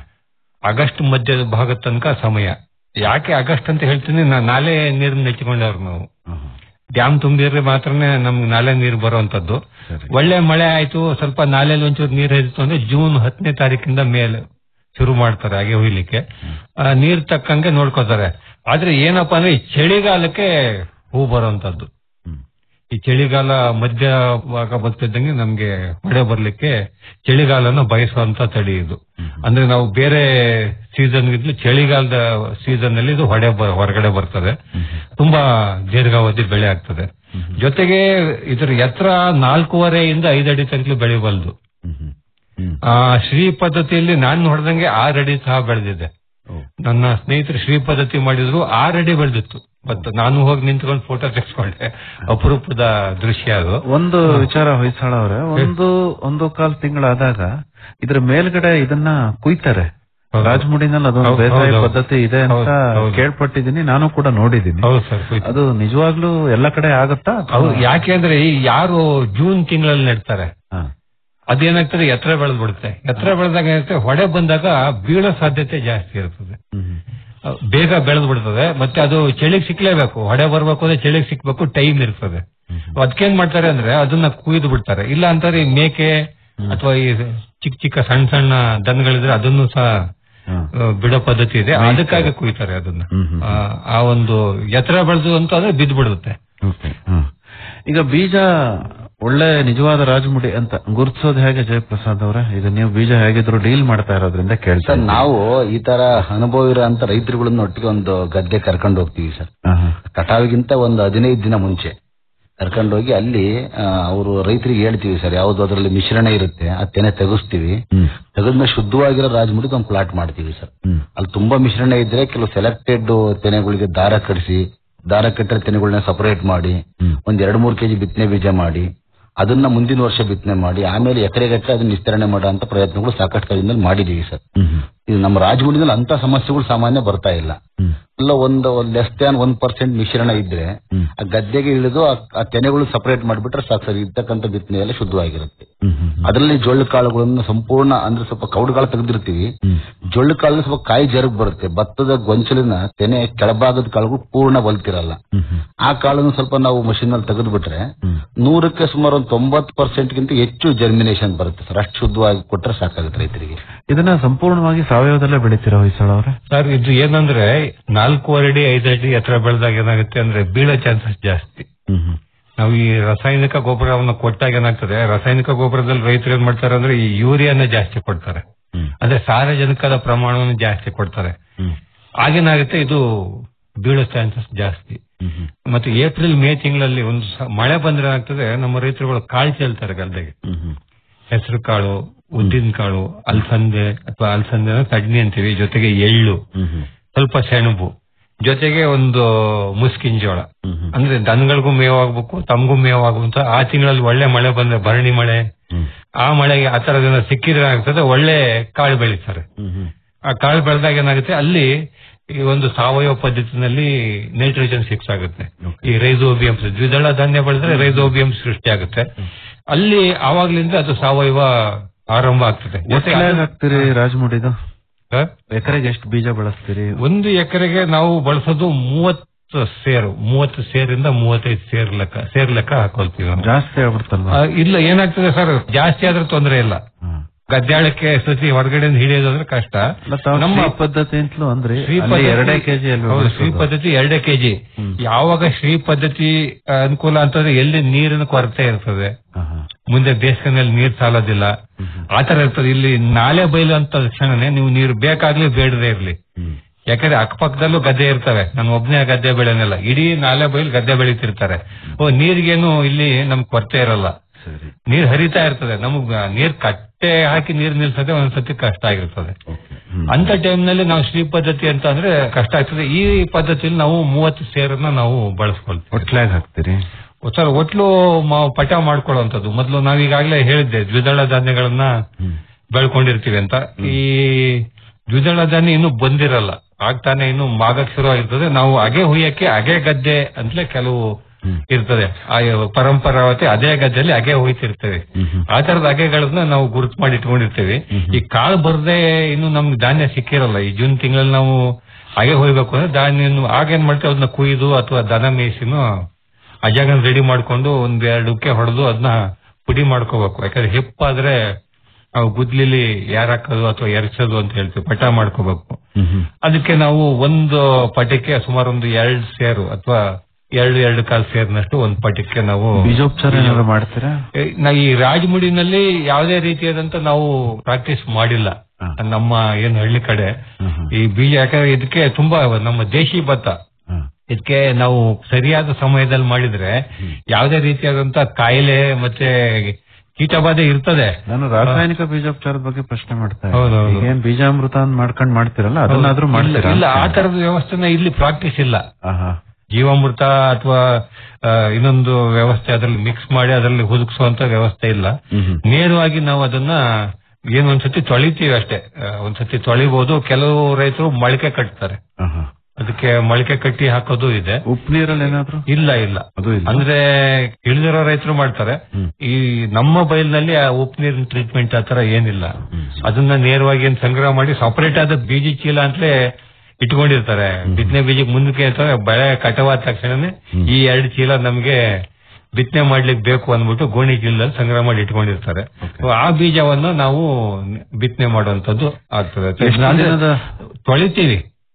ಆಗಸ್ಟ್ ಮಧ್ಯ ಭಾಗದ ತನಕ ಸಮಯ ಯಾಕೆ ಆಗಸ್ಟ್ ಅಂತ ಹೇಳ್ತೀನಿ ನಾ ನಾಲೆ ನೀರನ್ನ ನೆಚ್ಚಿಕೊಂಡವ್ರು ನಾವು ಡ್ಯಾಮ್ ತುಂಬಿದ್ರೆ ಮಾತ್ರನೇ ನಮ್ಗೆ ನಾಲೆ ನೀರು ಬರುವಂತದ್ದು ಒಳ್ಳೆ ಮಳೆ ಆಯ್ತು ಸ್ವಲ್ಪ ನಾಲೆಯಲ್ಲಿ ಒಂಚೂರು ನೀರು ಹರಿತು ಅಂದ್ರೆ ಜೂನ್ ಹತ್ತನೇ ತಾರೀಕಿಂದ ಮೇಲೆ ಶುರು ಮಾಡ್ತಾರೆ ಹಾಗೆ ಹುಯ್ಲಿಕ್ಕೆ ಆ, ನೀರ್ ತಕ್ಕಂಗೆ ನೋಡ್ಕೋತಾರೆ ಆದ್ರೆ ಏನಪ್ಪಾ ಅಂದ್ರೆ ಈ ಚಳಿಗಾಲಕ್ಕೆ ಹೂ ಬರುವಂತದ್ದು ಈ ಚಳಿಗಾಲ ಮಧ್ಯ ಭಾಗ ಬರ್ತಿದ್ದಂಗೆ ನಮ್ಗೆ ಹೊಡೆ ಬರ್ಲಿಕ್ಕೆ ಚಳಿಗಾಲನ ಬಯಸುವಂತ ತಳಿ ಇದು ಅಂದ್ರೆ ನಾವು ಬೇರೆ ಸೀಸನ್ ಗಿಂತಲೂ ಚಳಿಗಾಲದ ಸೀಸನ್ ಅಲ್ಲಿ ಇದು ಹೊಡೆ ಬ- ಹೊರಗಡೆ ಬರ್ತದೆ ತುಂಬಾ ದೀರ್ಘಾವಧಿ ಬೆಳೆ ಆಗ್ತದೆ ಜೊತೆಗೆ ಇದ್ರ ಎತ್ತರ ನಾಲ್ಕೂವರೆಯಿಂದ ಐದು ಅಡಿ ತನಕ ಬೆಳೆಯಬಲ್ದು ಆ ಶ್ರೀ ಪದ್ಧತಿಯಲ್ಲಿ ನಾನು ಹೊಡೆದಂಗೆ ಆರು ಅಡಿ ಸಹ ಬೆಳೆದಿದೆ ನನ್ನ ಸ್ನೇಹಿತರು ಶ್ರೀ ಪದ್ಧತಿ ಮಾಡಿದ್ರು ಆರು ಅಡಿ ಬೆಳೆದಿತ್ತು ಮತ್ತೆ ನಾನು ಹೋಗಿ ನಿಂತ್ಕೊಂಡು ಫೋಟೋ ತೆಗೆಸ್ಕೊಂಡೆ ಅಪರೂಪದ ದೃಶ್ಯ ಅದು ಒಂದು ವಿಚಾರ ಹೊಯ್ಸಾಳ ಅವ್ರೆ ಒಂದು ಒಂದು ಕಾಲ್ ತಿಂಗಳಾದಾಗ ಇದ್ರ ಮೇಲ್ಗಡೆ ಇದನ್ನ ಕುಯ್ತಾರೆ ರಾಜಮುಡಿನಲ್ಲಿ ಅದೊಂದು ಹೌದು, ಬೇಸಾಯ ಹೌದು, ಪದ್ಧತಿ ಇದೆ ಅಂತ ಹೌದು, ಹೌದು. ಕೇಳ್ಪಟ್ಟಿದ್ದೀನಿ ನಾನು ಕೂಡ ನೋಡಿದ್ದೀನಿ ಹೌದು ಸರ್ ಅದು ನಿಜವಾಗ್ಲೂ ಎಲ್ಲ ಕಡೆ ಆಗತ್ತಾ ಹೌದು ಯಾಕೆಂದ್ರೆ ಈ ಯಾರು ಜೂನ್ ತಿಂಗಳಲ್ಲಿ ನೆಡ್ತಾರೆ ಅದೇನಾಗ್ತದೆ ಎತ್ತರ ಬೆಳೆದ್ ಬಿಡುತ್ತೆ ಎತ್ತರ ಬೆಳೆದಾಗ ಏನಾಗುತ್ತೆ ಹೊಡೆ ಬಂದಾಗ ಬೀಳೋ ಸಾಧ್ಯತೆ ಜಾಸ್ತಿ ಇರ್ತದೆ ಅಹ್, ಬೇಗ ಬೆಳೆದ್ ಬಿಡ್ತದೆ ಮತ್ತೆ ಅದು ಚಳಿಗ್ ಸಿಕ್ಲೇಬೇಕು ಹೊಡೆ ಬರ್ಬೇಕು ಅಂದ್ರೆ ಚಳಿಗ್ ಸಿಕ್ಬೇಕು ಟೈಮ್ ಇರ್ತದೆ ಅದಕ್ಕೇನ್ ಮಾಡ್ತಾರೆ ಅಂದ್ರೆ ಅದನ್ನ ಕುಯ್ದು ಬಿಡ್ತಾರೆ ಇಲ್ಲ ಅಂತಾರೆ ಈ ಮೇಕೆ ಅಥವಾ ಈ ಚಿಕ್ಕ ಚಿಕ್ಕ ಸಣ್ಣ ಸಣ್ಣ ದನಗಳಿದ್ರೆ ಅದನ್ನು ಸಹ ಅಹ್, ಬಿಡೋ ಪದ್ಧತಿ ಇದೆ ಅದಕ್ಕಾಗಿ ಕುಯ್ತಾರೆ ಅದನ್ನ ಆ, ಆ ಒಂದು ಎತ್ತರ ಬೆಳೆದು ಅಂತ ಅಂದ್ರೆ ಬಿದ್ದು ಬಿಡುತ್ತೆ ಈಗ ಬೀಜ ಒಳ್ಳೆ ನಿಜವಾದ ರಾಜಮುಡಿ ಅಂತ ಗುರುತಿಸೋದು ಹೇಗೆ ಜಯಪ್ರಸಾದ್ ಅವರೇ ಈಗ ನೀವು ಬೀಜ ಹೇಗಿದ್ರು ಡೀಲ್ ಮಾಡ್ತಾ ಇರೋದ್ರಿಂದ ಕೇಳ್ತಾ ಸರ್ ಇದ್ದೀನಿ. ನಾವು ಈ ತರ ಅನುಭವ ಇರೋ ಅಂತ ರೈತರುಗಳನ್ನ ಒಟ್ಟಿಗೆ ಒಂದು ಗದ್ದೆ ಕರ್ಕೊಂಡು ಹೋಗ್ತೀವಿ ಸರ್ ಆಹಾ. ಕಟಾವಿಗಿಂತ ಒಂದು ಹದಿನೈದು ದಿನ ಮುಂಚೆ ಕರ್ಕೊಂಡು ಹೋಗಿ ಅಲ್ಲಿ ಅವರು ರೈತರಿಗೆ ಹೇಳ್ತೀವಿ ಸರ್ ಯಾವ್ದು ಅದರಲ್ಲಿ ಮಿಶ್ರಣ ಇರುತ್ತೆ ಆ ತೆನೆ ತೆಗಿಸ್ತೀವಿ ತೆಗೆದ್ಮೇಲೆ ಶುದ್ಧವಾಗಿರೋ ರಾಜಮುಡಿಗೆ ಒಂದು ಪ್ಲಾಟ್ ಮಾಡ್ತೀವಿ ಸರ್ ಅಲ್ಲಿ ತುಂಬಾ ಮಿಶ್ರಣ ಇದ್ರೆ ಕೆಲವು ಸೆಲೆಕ್ಟೆಡ್ ತೆನೆಗಳಿಗೆ ದಾರ ಕಡಿಸಿ ದಾರ ಕಟ್ಟಿರೋ ತೆನೆಗಳನ್ನ ಸಪರೇಟ್ ಮಾಡಿ ಒಂದ್ ಎರಡ್ ಮೂರು ಕೆಜಿ ಬಿತ್ತನೆ ಬೀಜ ಮಾಡಿ ಅದನ್ನ ಮುಂದಿನ ವರ್ಷ ಬಿತ್ತನೆ ಮಾಡಿ ಆಮೇಲೆ ಎಕರೆಗಟ್ಟಲೆ ಅದನ್ನ ವಿಸ್ತರಣೆ ಮಾಡೋ ಅಂತ ಪ್ರಯತ್ನಗಳು ಸಾಕಷ್ಟು ಕಾಲದಿಂದಲೂ ಮಾಡಿದೀವಿ ಸರ್ ಇದು ನಮ್ಮ ರಾಜಮುಡಿನಲ್ಲಿ ಅಂತ ಸಮಸ್ಯೆಗಳು ಸಾಮಾನ್ಯ ಬರ್ತಾ ಇಲ್ಲ ಎಲ್ಲ ಒಂದು ಲೆಸ್ ದ್ಯಾನ್ ಒನ್ ಪರ್ಸೆಂಟ್ ಮಿಶ್ರಣ ಇದ್ರೆ ಆ ಗದ್ದೆಗೆ ಇಳಿದು ಆ- ಆ ತೆನೆಗಳು ಸಪರೇಟ್ ಮಾಡಿಬಿಟ್ರೆ ಸಾಕು ಸರ್ ಇರ್ತಕ್ಕಂಥ ಬಿತ್ತನೆ ಎಲ್ಲ ಶುದ್ಧವಾಗಿರುತ್ತೆ ಅದರಲ್ಲಿ ಜೊಳ್ಳು ಕಾಳುಗಳನ್ನು ಸಂಪೂರ್ಣ ಅಂದ್ರೆ ಸ್ವಲ್ಪ ಕೌಡುಗಾಳು ತೆಗೆದಿರ್ತೀವಿ ಜೊಳ್ಳು ಕಾಳು ಸ್ವಲ್ಪ ಕಾಯಿ ಜರುಗ್ ಬರುತ್ತೆ ಭತ್ತದ ಗೊಂಚಲಿನ ತೆನೆ ಕೆಳಭಾಗದ ಕಾಳುಗಳು ಪೂರ್ಣ ಬಲ್ತಿರಲ್ಲ ಆ ಕಾಳನ್ನು ಸ್ವಲ್ಪ ನಾವು ಮಷಿನ್ ನಲ್ಲಿ ತೆಗೆದು ಬಿಟ್ರೆ ನೂರಕ್ಕೆ ಸುಮಾರು ಒಂದು ತೊಂಬತ್ತು ಪರ್ಸೆಂಟ್ ಗಿಂತ ಹೆಚ್ಚು ಜರ್ಮಿನೇಷನ್ ಬರುತ್ತೆ ಸರ್ ಅಷ್ಟು ಶುದ್ಧವಾಗಿ ಕೊಟ್ರೆ ಸಾಕಾಗುತ್ತೆ ರೈತರಿಗೆ ಇದನ್ನ ಸಂಪೂರ್ಣವಾಗಿ ಸಾವಯವದಲ್ಲೇ ಬೆಳಿತೀರಾ ಹೊಯ್ಸಾಳ ಅವರೇ ಸರ್ ಇದು ಏನಂದ್ರೆ ನಾಲ್ಕೂವರೆ ಅಡಿ ಐದು ಅಡಿ ಎತ್ತರ ಬೆಳೆದಾಗ ಏನಾಗುತ್ತೆ ಅಂದ್ರೆ ಬೀಳೋ ಚಾನ್ಸಸ್ ಜಾಸ್ತಿ ನಾವು ಈ ರಾಸಾಯನಿಕ ಗೊಬ್ಬರವನ್ನು ಕೊಟ್ಟಾಗ ಏನಾಗ್ತದೆ ರಾಸಾಯನಿಕ ಗೊಬ್ಬರದಲ್ಲಿ ರೈತರು ಏನ್ ಮಾಡ್ತಾರೆ ಅಂದ್ರೆ ಈ ಯೂರಿಯಾನ ಜಾಸ್ತಿ ಕೊಡ್ತಾರೆ ಅಂದ್ರೆ ಸಾರಜನಕದ ಪ್ರಮಾಣವನ್ನು ಜಾಸ್ತಿ ಕೊಡ್ತಾರೆ ಆಗೇನಾಗುತ್ತೆ ಇದು ಬೀಳೋ ಚಾನ್ಸಸ್ ಜಾಸ್ತಿ ಮತ್ತೆ ಏಪ್ರಿಲ್ ಮೇ ತಿಂಗಳಲ್ಲಿ ಒಂದು ಸ- ಮಳೆ ಬಂದ್ರೆ ಏನಾಗ್ತದೆ ನಮ್ಮ ರೈತರುಗಳು ಕಾಳು ಚೆಲ್ತಾರೆ ಗದ್ದೆಗೆ ಹೆಸರು ಕಾಳು ಉದ್ದಿನ ಕಾಳು ಅಲಸಂದೆ ಅಥವಾ ಅಲಸಂದೆ ಕಡ್ನಿ ಅಂತೀವಿ ಜೊತೆಗೆ ಎಳ್ಳು ಸ್ವಲ್ಪ ಸೆಣಬು ಜೊತೆಗೆ ಒಂದು ಮುಸ್ಕಿನ್ ಜೋಳ ಅಂದ್ರೆ ದನಗಳಿಗೂ ಮೇವಾಗ್ಬೇಕು ತಮಗೂ ಮೇವಾಗುವಂತ ಆ ತಿಂಗಳಲ್ಲಿ ಒಳ್ಳೆ ಮಳೆ ಬಂದ್ರೆ ಭರಣಿ ಮಳೆ ಆ ಮಳೆಗೆ ಆ ತರದನ್ನ ಸಿಕ್ಕಿದ್ರೆ ಏನಾಗ್ತದೆ ಒಳ್ಳೆ ಕಾಳು ಬೆಳೀತಾರೆ ಆ ಕಾಳು ಬೆಳೆದಾಗ ಏನಾಗುತ್ತೆ ಅಲ್ಲಿ ಈ ಒಂದು ಸಾವಯವ ಪದ್ಧತಿನಲ್ಲಿ ನೈಟ್ರೋಜನ್ ಸಿಕ್ಸ್ ಆಗುತ್ತೆ ಈ ರೈಸೋಬಿಯಮ್ಸ್ ದ್ವಿದಳ ಧಾನ್ಯ ಬೆಳೆದ್ರೆ ರೈಸೋಬಿಯಂ ಸೃಷ್ಟಿ ಆಗುತ್ತೆ ಅಲ್ಲಿ ಆವಾಗ್ಲಿಂದ ಅದು ಸಾವಯವ ಆರಂಭ ಆಗ್ತದೆ ಜೊತೆಗೆ ಒಟ್ಟಾಗಿ ಅದು- ಹಾಕ್ತೀರಿ ರಾಜಮುಡಿದು ಸರ್? ಎಕರೆಗೆ ಎಷ್ಟು ಬೀಜ ಬಳಸ್ತೀರಿ ಒಂದು ಎಕರೆಗೆ ನಾವು ಬಳಸೋದು ಮೂವತ್ತು ಸೇರು ಮೂವತ್ತು ಸೇರಿಂದ ಮೂವತ್ತೈದು ಸೇರ್ ಲೆಕ್ಕ ಸೇರ್ ಲೆಕ್ಕ ಹಾಕೊಳ್ತೀವಿ ನಾವು. ಜಾಸ್ತಿ ಆಗ್ಬಿಡ್ತಲ್ವಾ ಆ, ಇಲ್ಲ ಏನಾಗ್ತದೆ ಸರ್ ಜಾಸ್ತಿ ಆದ್ರೆ ತೊಂದರೆ ಇಲ್ಲ ಗದ್ದಾಳಕ್ಕೆ ಸತಿ ಹೊರಗಡೆಯಿಂದ ಹಿಡಿಯೋದಂದ್ರೆ ಕಷ್ಟ ನಮ್ಮ ಪದ್ಧತಿ ಅಂತಲೂ ಅಂದ್ರೆ ಶ್ರೀ ಅಲ್ಲಿ ಪದ್ಧತಿ- ಎರಡೇ ಕೆಜಿ ಅಲ್ವಾ ಹೌದು, ಶ್ರೀ ಬಳಸೋದು? ಪದ್ಧತಿ ಎರಡೇ ಕೆಜಿ ಯಾವಾಗ ಶ್ರೀ ಪದ್ಧತಿ ಆ, ಅನುಕೂಲ ಅಂತಂದ್ರೆ ಎಲ್ಲಿ ನೀರಿನ ಕೊರತೆ ಇರ್ತದೆ ಮುಂದೆ ಬೇಸಿಗೆನಲ್ಲಿ ನೀರ್ ಸಾಲೋದಿಲ್ಲ ಆತರ ಇರ್ತದೆ ಇಲ್ಲಿ ನಾಲೆ ಬೈಲು ಅಂತ ತಕ್ಷಣನೇ ನೀವು ನೀರು ಬೇಕಾಗ್ಲಿ ಬೇಡದೇ ಇರ್ಲಿ ಯಾಕಂದ್ರೆ ಅಕ್ಕಪಕ್ಕದಲ್ಲೂ ಗದ್ದೆ ಇರ್ತವೆ ನಾನು ಒಬ್ನೇ ಗದ್ದೆ ಬೆಳೆನಲ್ಲ ಇಡೀ ನಾಲೆ ಬೈಲು ಗದ್ದೆ ಬೆಳೀತಿರ್ತಾರೆ ಓ ನೀರಿಗೇನು ಇಲ್ಲಿ ನಮ್ ಕೊರತೆ ಇರಲ್ಲ ನೀರ್ ಹರಿತಾ ಇರ್ತದೆ ನಮಗ್ ನೀರ್ ಕಟ್ಟೆ ಹಾಕಿ ನೀರ್ ನಿಲ್ಸದೆ ಒಂದ್ಸತಿ ಕಷ್ಟ ಆಗಿರ್ತದೆ ಅಂತ ಟೈಮ್ ನಲ್ಲಿ ನಾವು ಶ್ರೀ ಪದ್ಧತಿ ಅಂತ ಅಂದ್ರೆ ಕಷ್ಟ ಆಗ್ತದೆ ಈ ಪದ್ಧತಿಯಲ್ಲಿ ನಾವು ಮೂವತ್ತು ಸೇರನ್ನ ನಾವು ಬಳಸ್ಕೊಳ್ತೀವಿ ಒಟ್ಲಾಗಿ ಹಾಕ್ತೀರಿ ಸರ್ ಒಟ್ಲು ಮ- ಪಟ ಮಾಡ್ಕೊಳ್ಳುವಂಥದ್ದು ಮೊದಲು ನಾವೀಗಾಗಲೇ ಹೇಳಿದ್ದೆ ದ್ವಿದಳ ಧಾನ್ಯಗಳನ್ನ ಬೆಳ್ಕೊಂಡಿರ್ತೀವಿ ಅಂತ ಈ ದ್ವಿದಳ ಧಾನ್ಯ ಇನ್ನೂ ಬಂದಿರಲ್ಲ ಆಗ್ತಾನೆ ಇನ್ನು ಮಾಗಕ್ ಶುರು ಆಗಿರ್ತದೆ ನಾವು ಅಗೆ ಹುಯ್ಯಕ್ಕೆ ಅಗೆ ಗದ್ದೆ ಅಂತಲೇ ಕೆಲವು ಇರ್ತದೆ ಆ ಪರಂಪರಾವತಿ ಅದೇ ಗದ್ದೆಯಲ್ಲಿ ಅಗೆ ಹುಯ್ತಿರ್ತೇವೆ ಆ ತರದ ಅಗೆಗಳನ್ನ ನಾವು ಗುರುತು ಮಾಡಿ ಇಟ್ಕೊಂಡಿರ್ತೇವೆ ಈ ಕಾಳು ಬರದೆ ಇನ್ನು ನಮ್ಗೆ ಧಾನ್ಯ ಸಿಕ್ಕಿರಲ್ಲ ಈ ಜೂನ್ ತಿಂಗಳಲ್ಲಿ ನಾವು ಅಗೆ ಹೋಯ್ಬೇಕು ಅಂದ್ರೆ ಧಾನ್ಯ ಆಗೇನ್ ಮಾಡ್ತೇವೆ ಅದನ್ನ ಕುಯ್ದು ಅಥವಾ ದನ ಮೇಯಿಸಿನೂ ಆ ಜಾಗ ರೆಡಿ ಮಾಡ್ಕೊಂಡು ಒಂದ್ ಎರಡಕ್ಕೆ ಹೊಡೆದು ಅದನ್ನ ಪುಡಿ ಮಾಡ್ಕೋಬೇಕು ಯಾಕಂದ್ರೆ ಹೆಪ್ಪಾದ್ರೆ ನಾವು ಗುದ್ಲಿಲಿ ಯಾರಾಕೋದು ಅಥವಾ ಎರಚೋದು ಅಂತ ಹೇಳ್ತೀವಿ ಪಟ ಮಾಡ್ಕೋಬೇಕು ಅದಕ್ಕೆ ನಾವು ಒಂದು ಪಟಕ್ಕೆ ಸುಮಾರು ಒಂದು ಎರಡ್ ಸೇರು ಅಥವಾ ಎರಡು ಎರಡು ಕಾಲು ಸೇರಿನಷ್ಟು ಒಂದು ಪಟಕ್ಕೆ ನಾವು ಬೀಜೋಪಚಾರ ಏನಾದ್ರು ಮಾಡ್ತೀರಾ ಏ, ನಾ ಈ ರಾಜಮುಡಿನಲ್ಲಿ ಯಾವುದೇ ರೀತಿಯಾದಂತ ನಾವು ಪ್ರಾಕ್ಟೀಸ್ ಮಾಡಿಲ್ಲ ನಮ್ಮ ಏನು ಹಳ್ಳಿ ಕಡೆ ಈ ಬೀಜ ಯಾಕಂದ್ರೆ ಇದಕ್ಕೆ ತುಂಬಾ ನಮ್ಮ ದೇಶಿ ಭತ್ತ ಇದಕ್ಕೆ ನಾವು ಸರಿಯಾದ ಸಮಯದಲ್ಲಿ ಮಾಡಿದ್ರೆ ಯಾವುದೇ ರೀತಿಯಾದಂತ ಕಾಯಿಲೆ ಮತ್ತೆ ಕೀಟಬಾಧೆ ಇರ್ತದೆ ನಾನು ರಾಸಾಯನಿಕ ಬೀಜೋಪಚಾರದ ಬಗ್ಗೆ ಪ್ರಶ್ನೆ ಮಾಡ್ತಾ ಹೌದೌದು. ಇದ್ದೀನಿ ಏನ್ ಬೀಜಾಮೃತ ಅಂತ ಮಾಡ್ಕೊಂಡ್ ಮಾಡ್ತಿರಲ್ಲ ಅದನ್ನಾದ್ರೂ ಇಲ್ಲ, ಮಾಡ್ತೀರಾ ಇಲ್ಲ ಆ ತರದ ವ್ಯವಸ್ಥೆನ ಇಲ್ಲಿ ಪ್ರಾಕ್ಟೀಸ್ ಇಲ್ಲ ಆಹಾ. ಜೀವಾಮೃತ ಅಥವಾ ಇನ್ನೊಂದು ವ್ಯವಸ್ಥೆ ಅದರಲ್ಲಿ ಮಿಕ್ಸ್ ಮಾಡಿ ಅದರಲ್ಲಿ ಹುದುಕ್ಸುವಂತ ವ್ಯವಸ್ಥೆ ಇಲ್ಲ ನೇರವಾಗಿ ನಾವು ಅದನ್ನ ಏನು ಒಂದ್ಸತಿ ತೊಳಿತೀವಿ ಅಷ್ಟೇ ಆ, ಒಂದ್ಸತಿ ತೊಳಿಬಹುದು ಕೆಲವು ರೈತರು ಮೊಳಕೆ ಕಟ್ತಾರೆ ಆಹಾ. ಅದಕ್ಕೆ ಮೊಳಕೆ ಕಟ್ಟಿ ಹಾಕೋದು ಇದೆ ಉಪ್ಪು ನೀರಲ್ಲಿ ಏನಾದ್ರು ಇಲ್ಲ ಇಲ್ಲ ಅದು ಇಲ್ಲ ಅಂದ್ರೆ ಇಳಿದಿರೋ ರೈತರು ಮಾಡ್ತಾರೆ ಈ ನಮ್ಮ ಬಯಲಿನಲ್ಲಿ ಆ ಉಪ್ಪು ನೀರಿನ ಟ್ರೀಟ್ಮೆಂಟ್ ಆತರ ಏನಿಲ್ಲ ಅದನ್ನ ನೇರವಾಗಿ ಏನ್ ಸಂಗ್ರಹ ಮಾಡಿ ಸಪರೇಟ್ ಆದ ಬೀಜ ಚೀಲ ಅಂತಲೇ ಇಟ್ಕೊಂಡಿರ್ತಾರೆ ಬಿತ್ತನೆ ಬೀಜಕ್ಕೆ ಮುಂದಕ್ಕೆ ಅಂತಾರೆ ಬೆಳೆ ಕಟವಾದ ತಕ್ಷಣನೇ ಈ ಎರಡು ಚೀಲ ನಮ್ಗೆ ಬಿತ್ತನೆ ಮಾಡ್ಲಿಕ್ಕೆ ಬೇಕು ಅಂದ್ಬಿಟ್ಟು ಗೋಣಿ ಚೀಲದಲ್ಲಿ ಸಂಗ್ರಹ ಮಾಡಿ ಇಟ್ಕೊಂಡಿರ್ತಾರೆ ಆ ಬೀಜವನ್ನು ನಾವು ಬಿತ್ತನೆ ಮಾಡುವಂತದ್ದು ಆಗ್ತದೆ ಎಷ್ಟು ಅಂದ್ರೆ ದಿನದ- ತೊಳಿತೀವಿ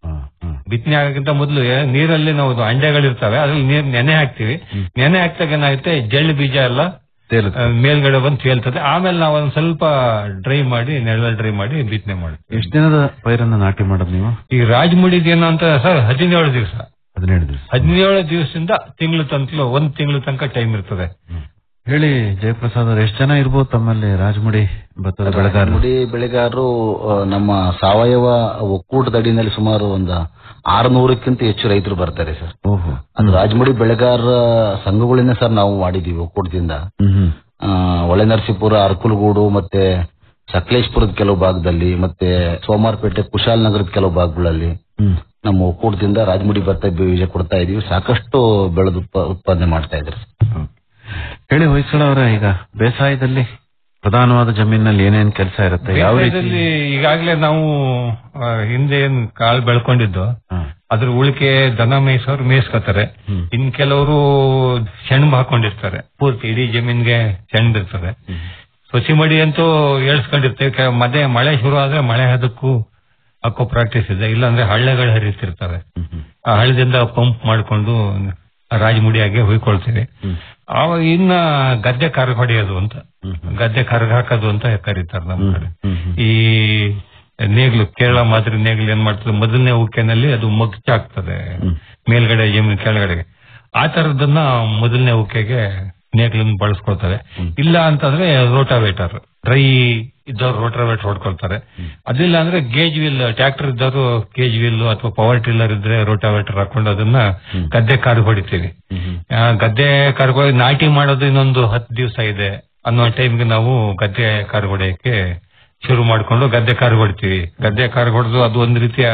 ಬಿತ್ತನೆ ಆಗಕ್ಕಿಂತ ಮೊದಲು ನೀರಲ್ಲಿ ನಾವು ಅದು ಅಂಡೆಗಳಿರ್ತವೆ ಅದ್ರಲ್ಲಿ ನೀರ್ ನೆನೆ ಹಾಕ್ತಿವಿ ನೆನೆ ಹಾಕ್ದಾಗ ಏನಾಗುತ್ತೆ ಜಳ್ಳು ಬೀಜ ಎಲ್ಲ ಆ, ಮೇಲ್ಗಡೆ ಬಂದು ತೇಲ್ತದೆ ಆಮೇಲೆ ನಾವು ಅದನ್ನ ಸ್ವಲ್ಪ ಡ್ರೈ ಮಾಡಿ ನೆರಳಲ್ಲಿ ಡ್ರೈ ಮಾಡಿ ಬಿತ್ತನೆ ಮಾಡ್ತೀವಿ ಎಷ್ಟು ದಿನದ ಪೈರನ್ನ ನಾಟಿ ಮಾಡೋದು ನೀವು ಈ ರಾಜಮುಡಿದ್ ಏನು ಅಂತ ಸರ್ ಹದಿನೇಳು ದಿವಸ ಹದಿನೇಳು ದಿವಸ ಹದಿನೇಳು ದಿವಸದಿಂದ ತಿಂಗಳು ತನಕ ಒಂದ್ ತಿಂಗಳು ತನಕ ಟೈಮ್ ಇರ್ತದೆ ಹೇಳಿ ಜಯಪ್ರಸಾದ್ ಅವ್ರು ಎಷ್ಟು ಜನ ಇರ್ಬೋದು ತಮ್ಮಲ್ಲಿ ರಾಜಮುಡಿ ಭತ್ತದ ಬೆಳೆಗಾರರು ಮುಡಿ ಬೆಳೆಗಾರರು ಆ, ನಮ್ಮ ಸಾವಯವ ಒಕ್ಕೂಟದ ಅಡಿನಲ್ಲಿ ಸುಮಾರು ಒಂದು ಆರುನೂರಕ್ಕಿಂತ ಹೆಚ್ಚು ರೈತರು ಬರ್ತಾರೆ ಸರ್ ಓಹೋ ಅದು ರಾಜಮುಡಿ ಬೆಳೆಗಾರರ ಸಂಘಗಳಿಂದ ಸರ್ ನಾವು ಮಾಡಿದೀವಿ ಒಕ್ಕೂಟದಿಂದ ಹ್ಮ್ ಆ, ಹೊಳೆನರಸೀಪುರ ಅರ್ಕುಲಗೂಡು ಮತ್ತೆ ಸಕಲೇಶ್ಪುರದ ಕೆಲವು ಭಾಗದಲ್ಲಿ ಮತ್ತೆ ಸೋಮಾರ್ಪೇಟೆ ಕುಶಾಲ್ ನಗರದ ಕೆಲವು ಭಾಗಗಳಲ್ಲಿ ಹ್ಮ್ ನಮ್ಮ ಒಕ್ಕೂಟದಿಂದ ರಾಜಮುಡಿ ಭತ್ತ ಬೀಜ ಕೊಡ್ತಾ ಇದೀವಿ ಸಾಕಷ್ಟು ಬೆಳೆದು ಉತ್ಪ- ಉತ್ಪಾದನೆ ಮಾಡ್ತಾ ಇದ್ದಾರೆ ಹೇಳಿ ಹೊಯ್ಸಳ ಅವರ ಈಗ ಬೇಸಾಯದಲ್ಲಿ ಪ್ರಧಾನವಾದ ಜಮೀನಲ್ಲಿ ಏನೇನ್ ಕೆಲಸ ಇರುತ್ತೆ ಯಾವ ರೀತಿ ಬೇಸಾಯದಲ್ಲಿ ಈಗಾಗಲೇ ನಾವು ಆ, ಹಿಂದೆ ಏನ್ ಕಾಳು ಬೆಳ್ಕೊಂಡಿದ್ದು ಅದ್ರ ಉಳಿಕೆ ದನ ಮೇಯಿಸೋರು ಮೇಯಿಸ್ಕೊತಾರೆ ಇನ್ ಕೆಲವರು ಸೆಣಬು ಹಾಕೊಂಡಿರ್ತಾರೆ ಪೂರ್ತಿ ಇಡೀ ಜಮೀನ್ಗೆ ಸೆಣಬ್ ಇರ್ತದೆ ಸೊಸಿ ಮಡಿ ಅಂತೂ ಏಳ್ಸ್ಕೊಂಡಿರ್ತೇವೆ ಕೆ- ಮಧ್ಯೆ ಮಳೆ ಶುರು ಆದ್ರೆ ಮಳೆ ಹದಕ್ಕೂ ಹಾಕೋ ಪ್ರಾಕ್ಟೀಸ್ ಇದೆ ಇಲ್ಲಾಂದ್ರೆ ಹಳ್ಳೆಗಳು ಹರಿತಿರ್ತವೆ ಆ ಹಳ್ಳದಿಂದ ಪಂಪ್ ಮಾಡ್ಕೊಂಡು ರಾಜಮುಡಿಯಾಗೆ ಹುಯ್ಕೊಳ್ತೀವಿ ಆವಾಗ ಇನ್ನ ಗದ್ದೆ ಕರ್ಗ ಹೊಡೆಯೋದು ಅಂತ ಗದ್ದೆ ಕರ್ಗ ಹಾಕೋದು ಅಂತ ಕರೀತಾರೆ ನಮ್ಮ ಕಡೆ ಈ ನೇಗ್ಲು ಕೇರಳ ಮಾದರಿ ನೇಗ್ಲು ಏನ್ ಮಾಡ್ತದೆ ಮೊದಲನೇ ಉಕ್ಕೆನಲ್ಲಿ ಅದು ಮಗ್ಚಾಗ್ತದೆ ಮೇಲ್ಗಡೆ ಜಮೀನು ಕೆಳಗಡೆಗೆ ಆ ತರದನ್ನ ಮೊದಲನೇ ಉಕ್ಕೆಗೆ ನೇಗ್ಲನ್ನ ಬಳಸ್ಕೊಳ್ತಾರೆ ಇಲ್ಲ ಅಂತಂದ್ರೆ ರೋಟಾವೇಟರ್ ಡ್ರೈ ಇದ್ದವ್ರು ರೋಟಾವೇಟರ್ ಹೊಡ್ಕೊಳ್ತಾರೆ ಅದಿಲ್ಲ ಅಂದ್ರೆ ಗೇಜ್ ವೀಲ್ ಟ್ರ್ಯಾಕ್ಟರ್ ಇದ್ದವರು ಗೇಜ್ ವೀಲ್ ಅಥವಾ ಪವರ್ ಟಿಲ್ಲರ್ ಇದ್ರೆ ರೋಟಾವೇಟರ್ ಹಾಕೊಂಡು ಅದನ್ನ ಗದ್ದೆ ಕಾರು ಹೊಡಿತೀವಿ ಆ, ಗದ್ದೆ ಕಾರು ನಾಟಿ ಮಾಡೋದು ಇನ್ನೊಂದು ಹತ್ತು ದಿವಸ ಇದೆ ಅನ್ನೋ ಟೈಮ್ಗೆ ನಾವು ಗದ್ದೆ ಕಾರು ಹೊಡೆಯಕ್ಕೆ ಶುರು ಮಾಡ್ಕೊಂಡು ಗದ್ದೆ ಕಾರು ಹೊಡಿತೀವಿ ಗದ್ದೆ ಕಾರು ಹೊಡೆದು ಅದು ಒಂದು ರೀತಿಯ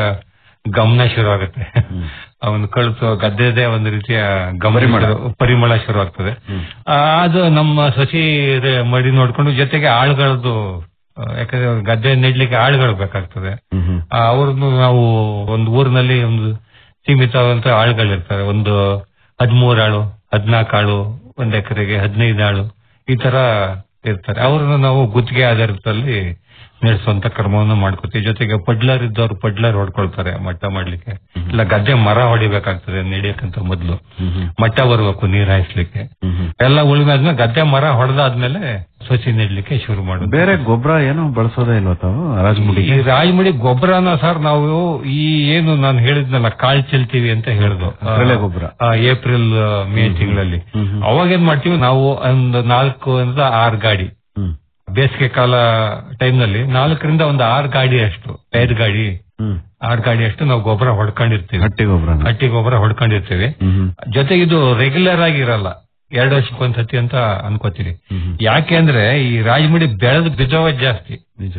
ಗಮನ ಶುರು ಆಗುತ್ತೆ ಅವನು ಕಳಿಸೋ ಗದ್ದೆದೇ ಒಂದು ರೀತಿಯ ಗಮನ ಶುರು- ಪರಿಮಳ ಶುರು ಆಗ್ತದೆ ಆ, ಅದು ನಮ್ಮ ಸಸಿ ರೆ- ಮಡಿ ನೋಡ್ಕೊಂಡು ಜೊತೆಗೆ ಆಳುಗಳದ್ದು ಆ, ಯಾಕಂದ್ರೆ ಗದ್ದೆ ನೆಡ್ಲಿಕ್ಕೆ ಆಳುಗಳು ಬೇಕಾಗ್ತದೆ ಆ, ಅವ್ರನ್ನು ನಾವು ಒಂದು ಊರಿನಲ್ಲಿ ಒಂದು ಸೀಮಿತವಾದಂತ ಆಳುಗಳಿರ್ತಾರೆ ಒಂದು ಹದಿಮೂರು ಆಳು ಹದಿನಾಲ್ಕು ಆಳು ಒಂದ್ ಎಕರೆಗೆ ಹದಿನೈದು ಆಳು ಈ ತರ ಇರ್ತಾರೆ ಅವ್ರನ್ನ ನಾವು ಗುತ್ತಿಗೆ ಆಧಾರದಲ್ಲಿ ನಡೆಸುವಂತ ಕ್ರಮವನ್ನು ಮಾಡ್ಕೋತೀವಿ ಜೊತೆಗೆ ಪಡ್ಲರ್ ಇದ್ದವ್ರು ಪಡ್ಲರ್ ಹೊಡ್ಕೊಳ್ತಾರೆ ಮಟ್ಟ ಮಾಡ್ಲಿಕ್ಕೆ ಇಲ್ಲ ಗದ್ದೆ ಮರ ಹೊಡಿಬೇಕಾಗ್ತದೆ ನಡೆಯಕ್ಕಂತ ಮೊದಲು ಮಟ್ಟ ಬರ್ಬೇಕು ನೀರ್ ಹಾಯಿಸ್ಲಿಕ್ಕೆ ಎಲ್ಲ ಉಳಿಮೆ ಆದ್ಮೇಲೆ ಗದ್ದೆ ಮರ ಹೊಡೆದಾದ್ಮೇಲೆ ಸಸಿ ನೆಡ್ಲಿಕ್ಕೆ ಶುರು ಮಾಡೋದು ಬೇರೆ ಗೊಬ್ಬರ ಏನು ಬಳಸೋದೇ ಇಲ್ವಾ ತಾವು ಈ ರಾಜಮುಡಿಗೆ ರಾಜಮುಡಿ ಗೊಬ್ಬರನ ಸರ್ ನಾವು ಈ ಏನು ನಾನು ಹೇಳಿದ್ನಲ್ಲ ಕಾಳ್ ಚೆಲ್ತೀವಿ ಅಂತ ಹೇಳ್ದು ಹಸಿರೆಲೆ ಗೊಬ್ಬರ. ಆ, ಏಪ್ರಿಲ್ ಮೇ ತಿಂಗಳಲ್ಲಿ ಅವಾಗ ಏನ್ ಮಾಡ್ತೀವಿ ನಾವು ಒಂದು ನಾಲ್ಕು ಇಂದ ಆರು ಗಾಡಿ ಬೇಸಿಗೆ ಕಾಲ ಟೈಮ್ ನಲ್ಲಿ ನಾಲ್ಕರಿಂದ ಒಂದು ಆರು ಗಾಡಿ ಅಷ್ಟು ಐದು ಗಾಡಿ ಆರು ಗಾಡಿ ಅಷ್ಟು ನಾವು ಗೊಬ್ಬರ ಹೊಡ್ಕೊಂಡಿರ್ತೀವಿ ಹಟ್ಟಿ ಗೊಬ್ಬರ ಹಟ್ಟಿ ಗೊಬ್ಬರ ಹೊಡ್ಕೊಂಡಿರ್ತೀವಿ ಜೊತೆಗೆ ಇದು ರೆಗ್ಯುಲರ್ ಆಗಿ ಇರಲ್ಲ ಎರಡು ವರ್ಷಕ್ಕೆ ಒಂದ್ಸತಿ ಅಂತ ಅನ್ಕೋತೀವಿ ಯಾಕೆ ಅಂದ್ರೆ ಈ ರಾಜಮುಡಿ ಬೆಳೆದ ಬಿದ್ದೋಗೋದ್ ಜಾಸ್ತಿ ನಿಜ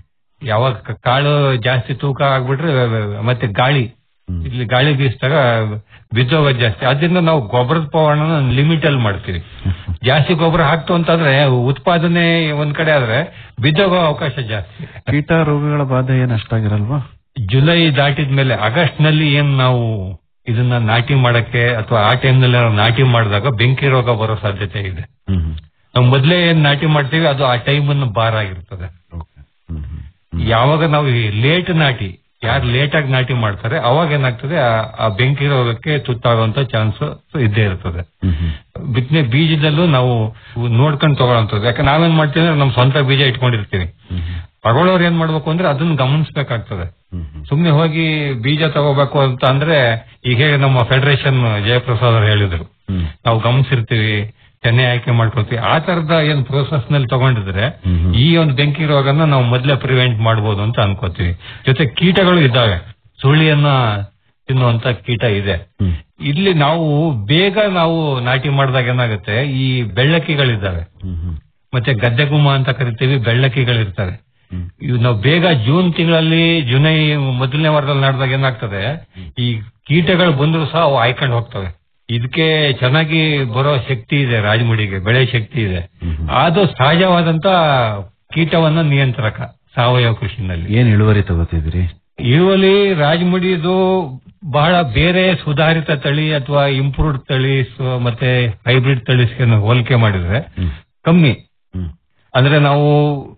ಯಾವಾಗ ಕ- ಕಾಳು ಜಾಸ್ತಿ ತೂಕ ಆಗ್ಬಿಟ್ರೆ ಮತ್ತೆ ಗಾಳಿ ಇಲ್ಲಿ ಗಾಳಿ ಬೀಸಿದಾಗ ಬಿದ್ದೋಗೋದ್ ಜಾಸ್ತಿ ಅದರಿಂದ ನಾವು ಗೊಬ್ಬರದ ಪ್ರಮಾಣನ ಲಿಮಿಟ್ ಅಲ್ಲಿ ಮಾಡ್ತೀವಿ ಜಾಸ್ತಿ ಗೊಬ್ಬರ ಹಾಕ್ತು ಅಂತಂದ್ರೆ ಉತ್ಪಾದನೆ ಒಂದ್ ಕಡೆ ಆದ್ರೆ ಬಿದ್ದೋಗೋ ಅವಕಾಶ ಜಾಸ್ತಿ ಕೀಟ ರೋಗಗಳ ಬಾಧೆ ಏನ್ ಅಷ್ಟಾಗಿರಲ್ವಾ ಜುಲೈ ದಾಟಿದ ಮೇಲೆ ಆಗಸ್ಟ್ ನಲ್ಲಿ ಏನ್ ನಾವು ಇದನ್ನ ನಾಟಿ ಮಾಡಕ್ಕೆ ಅಥವಾ ಆ ಟೈಮ್ ನಲ್ಲಿ ನಾವು ನಾಟಿ ಮಾಡಿದಾಗ ಬೆಂಕಿ ರೋಗ ಬರೋ ಸಾಧ್ಯತೆ ಇದೆ ನಾವು ಮೊದ್ಲೇ ಏನ್ ನಾಟಿ ಮಾಡ್ತೀವಿ ಅದು ಆ ಟೈಮ್ ಅನ್ನು ಬಾರ್ ಆಗಿರ್ತದೆ ಯಾವಾಗ ನಾವು ಲೇಟ್ ನಾಟಿ ಯಾರು ಲೇಟ್ ಆಗಿ ನಾಟಿ ಮಾಡ್ತಾರೆ ಅವಾಗ ಏನಾಗ್ತದೆ ಆ- ಆ ಬೆಂಕಿ ರೋಗಕ್ಕೆ ತುತ್ತಾಗುವಂತ ಚಾನ್ಸ್ ಇದ್ದೇ ಇರ್ತದೆ ಬಿತ್ತನೆ ಬೀಜದಲ್ಲೂ ನಾವು ನೋಡ್ಕೊಂಡು ತಗೊಳ್ಳೋಂಥದ್ದು ಯಾಕೆ ನಾವೇನ್ ಮಾಡ್ತೀವಿ ಅಂದ್ರೆ ನಮ್ಮ ಸ್ವಂತ ಬೀಜ ಇಟ್ಕೊಂಡಿರ್ತೀವಿ ತಗೊಳ್ಳೋರು ಏನ್ ಮಾಡ್ಬೇಕು ಅಂದ್ರೆ ಅದನ್ನ ಗಮನಿಸಬೇಕಾಗ್ತದೆ ಸುಮ್ನೆ ಹೋಗಿ ಬೀಜ ತಗೋಬೇಕು ಅಂತ ಅಂದ್ರೆ ಈಗ ಹೇಗೆ ನಮ್ಮ ಫೆಡರೇಷನ್ ಜಯಪ್ರಸಾದ್ ಅವರು ಹೇಳಿದ್ರು ನಾವು ಗಮನಿಸಿರ್ತೀವಿ ತೆನೆ ಆಯ್ಕೆ ಮಾಡ್ಕೊಳ್ತೀವಿ ಆ ತರದ ಏನ್ ಪ್ರೋಸೆಸ್ ನಲ್ಲಿ ತಗೊಂಡಿದ್ರೆ ಈ ಒಂದು ಬೆಂಕಿ ರೋಗನ ನಾವು ಮೊದಲೇ ಪ್ರಿವೆಂಟ್ ಮಾಡಬಹುದು ಅಂತ ಅನ್ಕೋತೀವಿ ಜೊತೆ ಕೀಟಗಳು ಇದ್ದಾವೆ ಸುಳ್ಳಿಯನ್ನ ತಿನ್ನುವಂತ ಕೀಟ ಇದೆ ಇಲ್ಲಿ ನಾವು ಬೇಗ ನಾವು ನಾಟಿ ಮಾಡಿದಾಗ ಏನಾಗುತ್ತೆ ಈ ಬೆಳ್ಳಕ್ಕಿಗಳಿದ್ದಾವೆ ಮತ್ತೆ ಗದ್ದೆಗುಮ್ಮ ಅಂತ ಕರಿತೀವಿ ಬೆಳ್ಳಕ್ಕಿಗಳಿರ್ತವೆ ಇವು ನಾವು ಬೇಗ ಜೂನ್ ತಿಂಗಳಲ್ಲಿ ಜುಲೈ ಮೊದಲನೇ ವಾರದಲ್ಲಿ ನಡೆದಾಗ ಏನಾಗ್ತದೆ ಈ ಕೀಟಗಳು ಬಂದ್ರು ಸಹ ಅವು ಆಯ್ಕೊಂಡು ಹೋಗ್ತವೆ ಇದಕ್ಕೆ ಚೆನ್ನಾಗಿ ಬರೋ ಶಕ್ತಿ ಇದೆ ರಾಜಮುಡಿಗೆ ಬೆಳೆ ಶಕ್ತಿ ಇದೆ ಅದು ಸಹಜವಾದಂತ ಕೀಟವನ್ನ ನಿಯಂತ್ರಕ ಸಾವಯವ ಕೃಷಿನಲ್ಲಿ ಏನ್ ಇಳುವರಿ ತಗೋತಿದ್ರಿ ಇಳುವರಿ ರಾಜಮುಡಿದು ಬಹಳ ಬೇರೆ ಸುಧಾರಿತ ತಳಿ ಅಥವಾ ಇಂಪ್ರೂವ್ಡ್ ತಳಿ ಸ- ಮತ್ತೆ ಹೈಬ್ರಿಡ್ ತಳಿಸ್ಗೆ ಹೋಲಿಕೆ ಮಾಡಿದ್ರೆ ಕಮ್ಮಿ ಅಂದ್ರೆ ನಾವು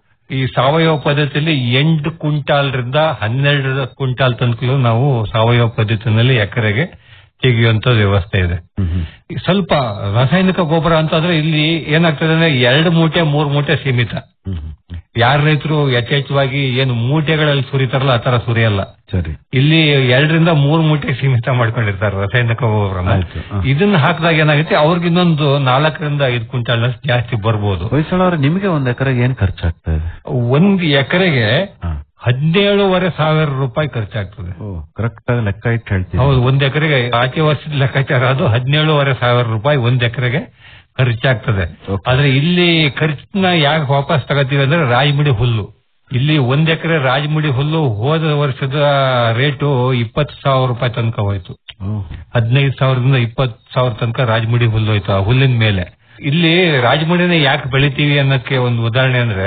ಈ ಸಾವಯವ ಪದ್ಧತಿಯಲ್ಲಿ ಎಂಟು ಕ್ವಿಂಟಾಲ್ರಿಂದ ಹನ್ನೆರಡು ಕ್ವಿಂಟಾಲ್ ತನಕಲೂ ನಾವು ಸಾವಯವ ಪದ್ಧತಿನಲ್ಲಿ ಎಕರೆಗೆ ತೆಗೆಯುವಂತ ವ್ಯವಸ್ಥೆ ಇದೆ ಈ ಸ್ವಲ್ಪ ರಾಸಾಯನಿಕ ಗೊಬ್ಬರ ಅಂತಂದ್ರೆ ಇಲ್ಲಿ ಏನಾಗ್ತದೆ ಅಂದ್ರೆ ಎರಡು ಮೂಟೆ ಮೂರ್ ಮೂಟೆ ಸೀಮಿತ ಯಾರ ರೈತರು ಯಥೇಚ್ಛವಾಗಿ ಏನು ಮೂಟೆಗಳಲ್ಲಿ ಸುರಿತಾರಲ್ಲ ಆ ತರ ಸುರಿಯಲ್ಲ ಸರಿ ಇಲ್ಲಿ ಎರಡರಿಂದ ಮೂರ್ ಮೂಟೆ ಸೀಮಿತ ಮಾಡ್ಕೊಂಡಿರ್ತಾರೆ ರಾಸಾಯನಿಕ ಗೊಬ್ಬರನ ಇದನ್ನ ಹಾಕಿದಾಗ ಏನಾಗುತ್ತೆ ಅವ್ರಿಗೆ ಇನ್ನೊಂದು ನಾಲ್ಕರಿಂದ ಐದು ಕ್ವಿಂಟಾಲ್ ಜಾಸ್ತಿ ಬರ್ಬೋದು ಹೊಯ್ಸಳ ಅವ್ರೆ ನಿಮ್ಗೆ ಒಂದ್ ಎಕರೆಗೆ ಏನ್ ಖರ್ಚಾಗ್ತಾ ಇದೆ ಒಂದ್ ಎಕರೆಗೆ ಹದಿನೇಳುವರೆ ಸಾವಿರ ರೂಪಾಯಿ ಖರ್ಚಾಗ್ತದೆ ಕರೆಕ್ಟ್ ಆಗಿ ಲೆಕ್ಕ ಇಟ್ಟು ಹೇಳ್ತೀವಿ ಹೌದು ಒಂದ್ ಎಕರೆಗೆ ಆಚೆ ವರ್ಷದ ಲೆಕ್ಕಾಚಾರ ಅದು ಹದಿನೇಳುವರೆ ಸಾವಿರ ರೂಪಾಯಿ ಒಂದ್ ಎಕರೆಗೆ ಖರ್ಚಾಗ್ತದೆ ಆದ್ರೆ ಇಲ್ಲಿ ಖರ್ಚನ್ನ ಯಾಕೆ ವಾಪಸ್ ತಗೋತೀವಿ ಅಂದ್ರೆ ರಾಜಮುಡಿ ಹುಲ್ಲು ಇಲ್ಲಿ ಒಂದ್ ಎಕರೆ ರಾಜಮುಡಿ ಹುಲ್ಲು ಹೋದ ವರ್ಷದ ರೇಟು ಇಪ್ಪತ್ತು ಸಾವಿರ ರೂಪಾಯಿ ತನಕ ಹೋಯ್ತು ಹದಿನೈದು ಸಾವಿರದಿಂದ ಇಪ್ಪತ್ತು ಸಾವಿರ ತನಕ ರಾಜಮುಡಿ ಹುಲ್ಲು ಹೋಯ್ತು ಆ ಹುಲ್ಲಿನ ಮೇಲೆ ಇಲ್ಲಿ ರಾಜಮುಡಿನ ಯಾಕೆ ಬೆಳಿತೀವಿ ಅನ್ನೋದಕ್ಕೆ ಒಂದು ಉದಾಹರಣೆ ಅಂದ್ರೆ